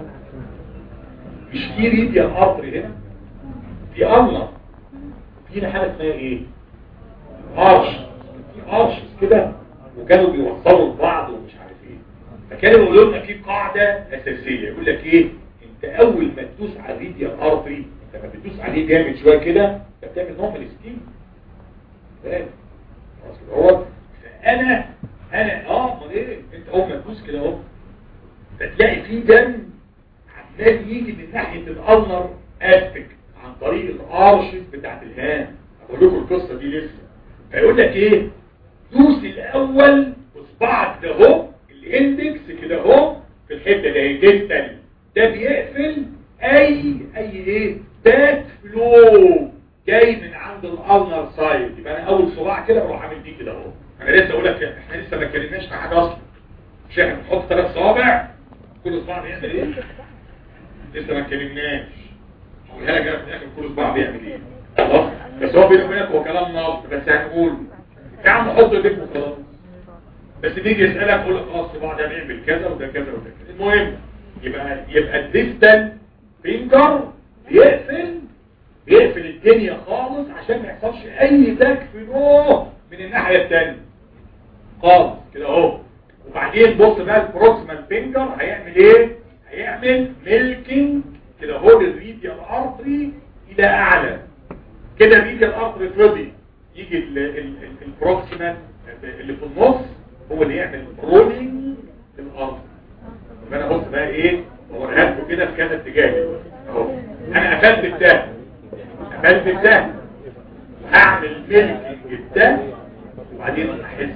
مش في ريديا ارتري هنا في املر في هنا حاجه اسمها ايه ارش في ارشز كده وكانوا بيوصلوا لبعض ومش عارف ايه فكانوا يقولوا لنا في قاعده اساسيه يقول لك ايه انت اول ما تدوس على الريديا ارتري انت لما بتدوس عليه جامد شويه كده انت بتعمل نوع من الستيم فاهم خلاص كده هو فانا انا اه امال ايه انت اول ما تدوس كده اهو فتلاقي في دم عمال يجي من ناحيه الالنر اسبك عن طريق الارشز بتاعت الهان اقول لكم القصه دي لسه فيقول لك ايه دوس الاول بصبعك ده اهو الاندكس كده اهو في الحته ده الديستال ده بيقفل اي اي ايه باك فلو جاي من عند الالنر سايد يبقى انا اول صباع كده بروح عامل دي كده اهو انا لسه اقول لك احنا لسه ما اتكلمناش في حاجه اصلا مش احنا بنحط ثلاث صوابع كل صباع بيعمل ايه لسه ما اتكلمناش هقولها لك أنا في الاخر كل صباع بيعمل ايه خلاص بس هو بيني وبينك هو كلام نص بس هنقول يا عم حط ايديك وخلاص بس بيجي يسالك يقول لك اه الصباع ده بيعمل كذا وده كذا وده كذا المهم يبقى يبقى الديستال فينجر بيقفل بيقفل الدنيا خالص عشان ما يحصلش اي باك فلو من الناحيه الثانيه خالص كده اهو وبعدين بص بقى البروكسيمال فينجر هيعمل ايه هيعمل ميلكينج كده اهو للريديال ارتري الى اعلى كده بيجي الارتري فضي يجي ال- ال- ال- البروكسيمال اللي في النص هو اللي يعمل رولينج للارض يبقى انا بص بقى ايه اوريها لكم كده في كذا اتجاه دلوقتي. اهو انا قفلت بده قفلت بده هعمل ميلكينج بده وبعدين احس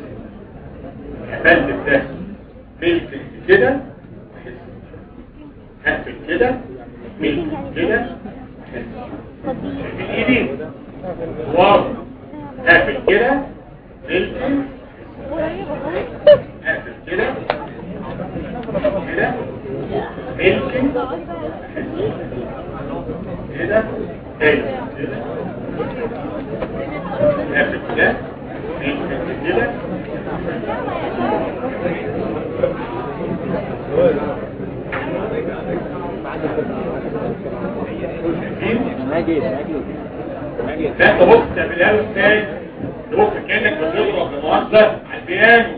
قفلت بده ميلكينج كده واحس هقفل كده ميلكينج كده الايدين واو قافل كده ملكي قافل كده كده ملكي كده تاني كده قافل كده ملكي كده لا انت بص تعملها له ازاي تبص كانك بتضرب بمؤثر على البيانو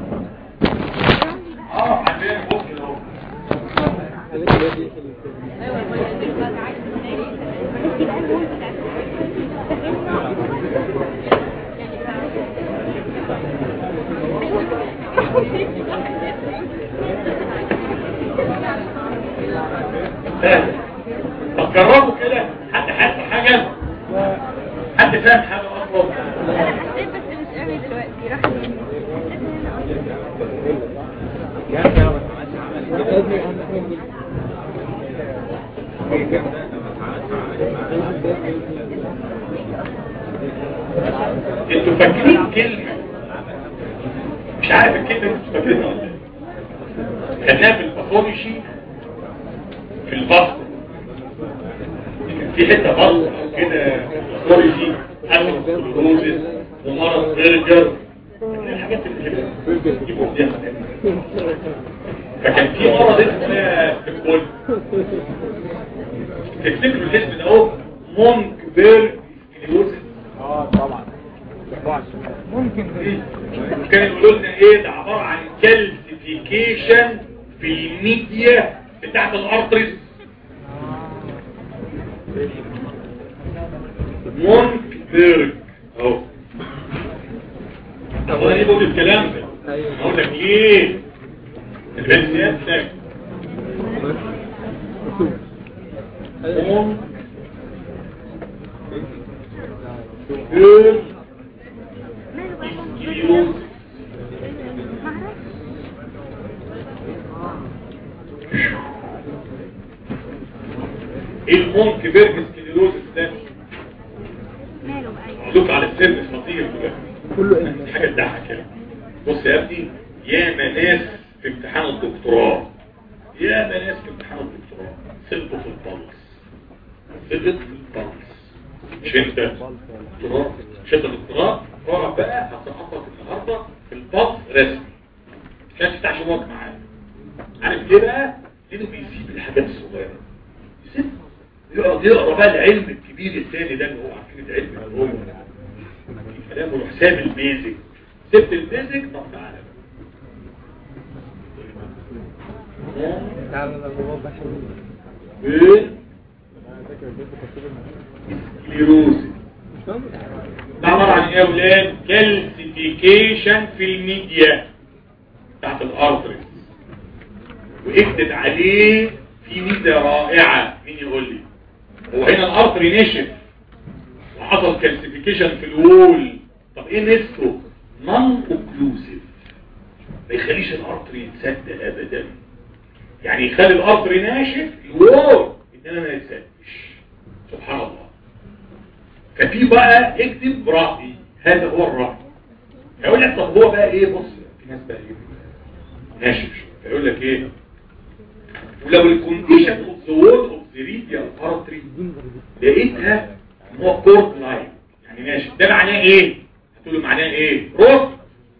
اه على البيانو بص كده اهو سهل. طب جربوا كده حد حد حاجه حد فاهم حاجه اصلا حسيت بس مش قوي دلوقتي راح مني انتوا فاكرين كلمه مش عارف الكلمه دي انتوا فاكرينها ولا لا خدناها في الباثولوجي في البطن في حته بطن كده باثولوجي اثروسكلروزيس ومرض برجر الحاجات اللي بتجيبوا فيها فكان في مرض اسمه الكل تفتكروا الاسم ده اهو مونك بيرج سكليروزيس ممكن كانوا يقولوا لنا ايه ده عبارة عن كالسيفيكيشن في الميديا بتاعت الارتريز مونك بيرج اهو طب انا ليه بقول الكلام ده اقول لك ليه البنت سيادتك مونك بيرج سكليروزيس ايه المونك بيرج سكليروزيس ده ماله بقى عزوك على السن خطير بجد كله حاجه تضحك يعني بص يا ابني ياما ناس في امتحان الدكتوراه ياما ناس في امتحان الدكتوراه سقطوا في البلس سقط في البلس مش انت دكتوراه مش انت دكتوراه اقعد بقى هسقطك النهارده في البلس رسمي مش هتفتحش وقت معايا عارف ليه بقى؟ لانه بيسيب الحاجات الصغيره يسيب يقعد يقرا بقى العلم الكبير الثاني ده اللي هو عارفين العلم اللي هو كلامه يروح ساب البيزك سبت البيزك طب تعالى بقى سكليروزي ده عبارة عن ايه يا ولاد كالسيفيكيشن في الميديا بتاعت الارتريز واكتب عليه في ميزة رائعة مين يقول لي هو هنا الارتري نشف وحصل كالسيفيكيشن في الوول طب ايه ميزته نون اوكلوسيف ما يخليش الارتري يتسد ابدا يعني يخلي الارتري ناشف الوول انما ما يتسدش سبحان الله ففي بقى اكتب رأي هذا هو الرأي هيقول لك طب هو بقى ايه بص في ناس بقى ايه ناشف شوية فيقول لك ايه ولو الكونديشن اوف ذا وول اوف ذا ريديال ارتري لقيتها هو كورد لاين يعني ناشف ده معناه ايه هتقول له معناه ايه روت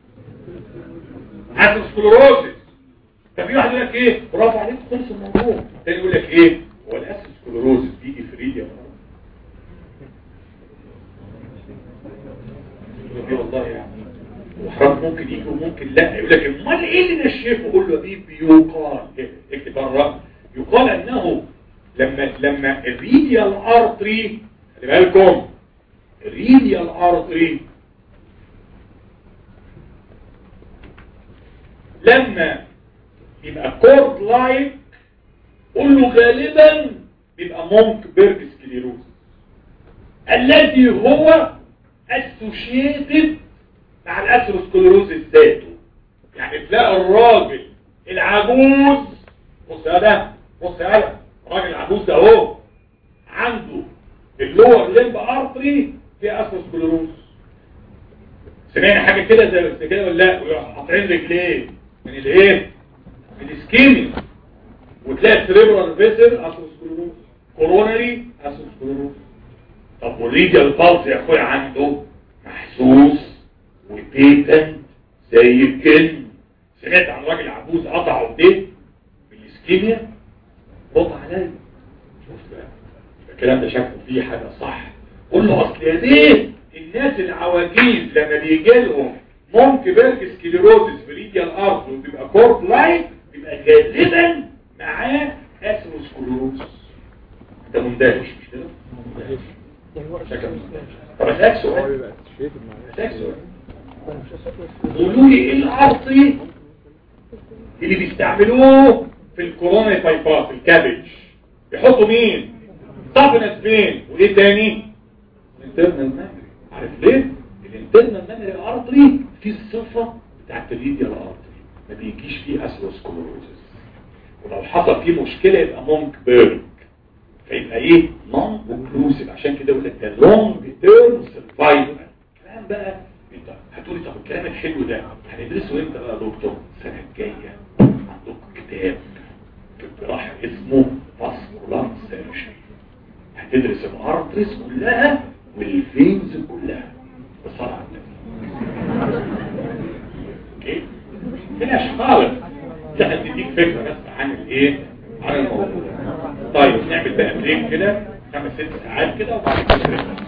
اسكلروزيس ففي واحد يقول لك ايه برافو عليك خلص الموضوع تاني يقول لك ايه هو الاسكلروزيس بيجي في ريديال ارتري والله يعني وحرام ممكن يجي وممكن لا يقول لك امال ايه اللي نشفه قول له ايه بيقال إيه؟ اكتب بره يقال انه لما لما الريديال ارتري خلي بالكم الريديال ارتري لما يبقى كورد لايك قول له غالبا بيبقى مونك بيرج سكليروز الذي هو اسوشيتد مع الاسروسكلروز ذاته يعني تلاقي الراجل العجوز بص يا ده بص يا ده الراجل العجوز ده اهو عنده اللور لمب ارتري فيها اثروسكلروز سمعنا حاجه كده زي زي كده ولا لا ويروح قاطعين رجليه من الايه من الاسكيميا وتلاقي السريبرال فيسل اثروسكلروز كوروناري اثروسكلروز طب والريديال بالز يا اخويا عنده محسوس وبيتن زي الجن سمعت عن راجل عجوز قطع ايديه بالاسكيميا رد عليا شفت بقى الكلام ده شكله فيه حاجه صح قول له اصل يا دي الناس العواجيز لما بيجي لهم ممكن بيرج سكليروزس في ريديال ارض وبيبقى كورب لايت بيبقى غالبا معاه اثروسكلروز انت مندهش مش كده؟ شكل مندهش طب اسالك سؤال اسالك سؤال قولوا لي ايه الارضي اللي بيستعملوه في الكورونا بايبات الكابج يحطوا مين صافنس فين وايه تاني الانترنال ميموري عارف ليه الانترنال ميموري الارتري فيه الصفه بتاعت الليديا الارتري ما بيجيش فيه اثروسكلوروزس ولو حصل فيه مشكله يبقى مونك بيرج فيبقى ايه نون اوكلوسيف عشان كده يقول لك ده لونج تيرم سرفايفل الكلام بقى انت هتقولي طب الكلام الحلو ده هندرسه امتى بقى يا دكتور السنه الجايه عندكم كتاب في الجراحه اسمه فاسكولار سيرجري هتدرس الارتريس كلها والفينز كلها بصراحه اوكي فيناش خالص لا هتديك فكره بس عن الايه عن الموضوع طيب نعمل بقى بريك كده خمس ست ساعات كده وبعد كده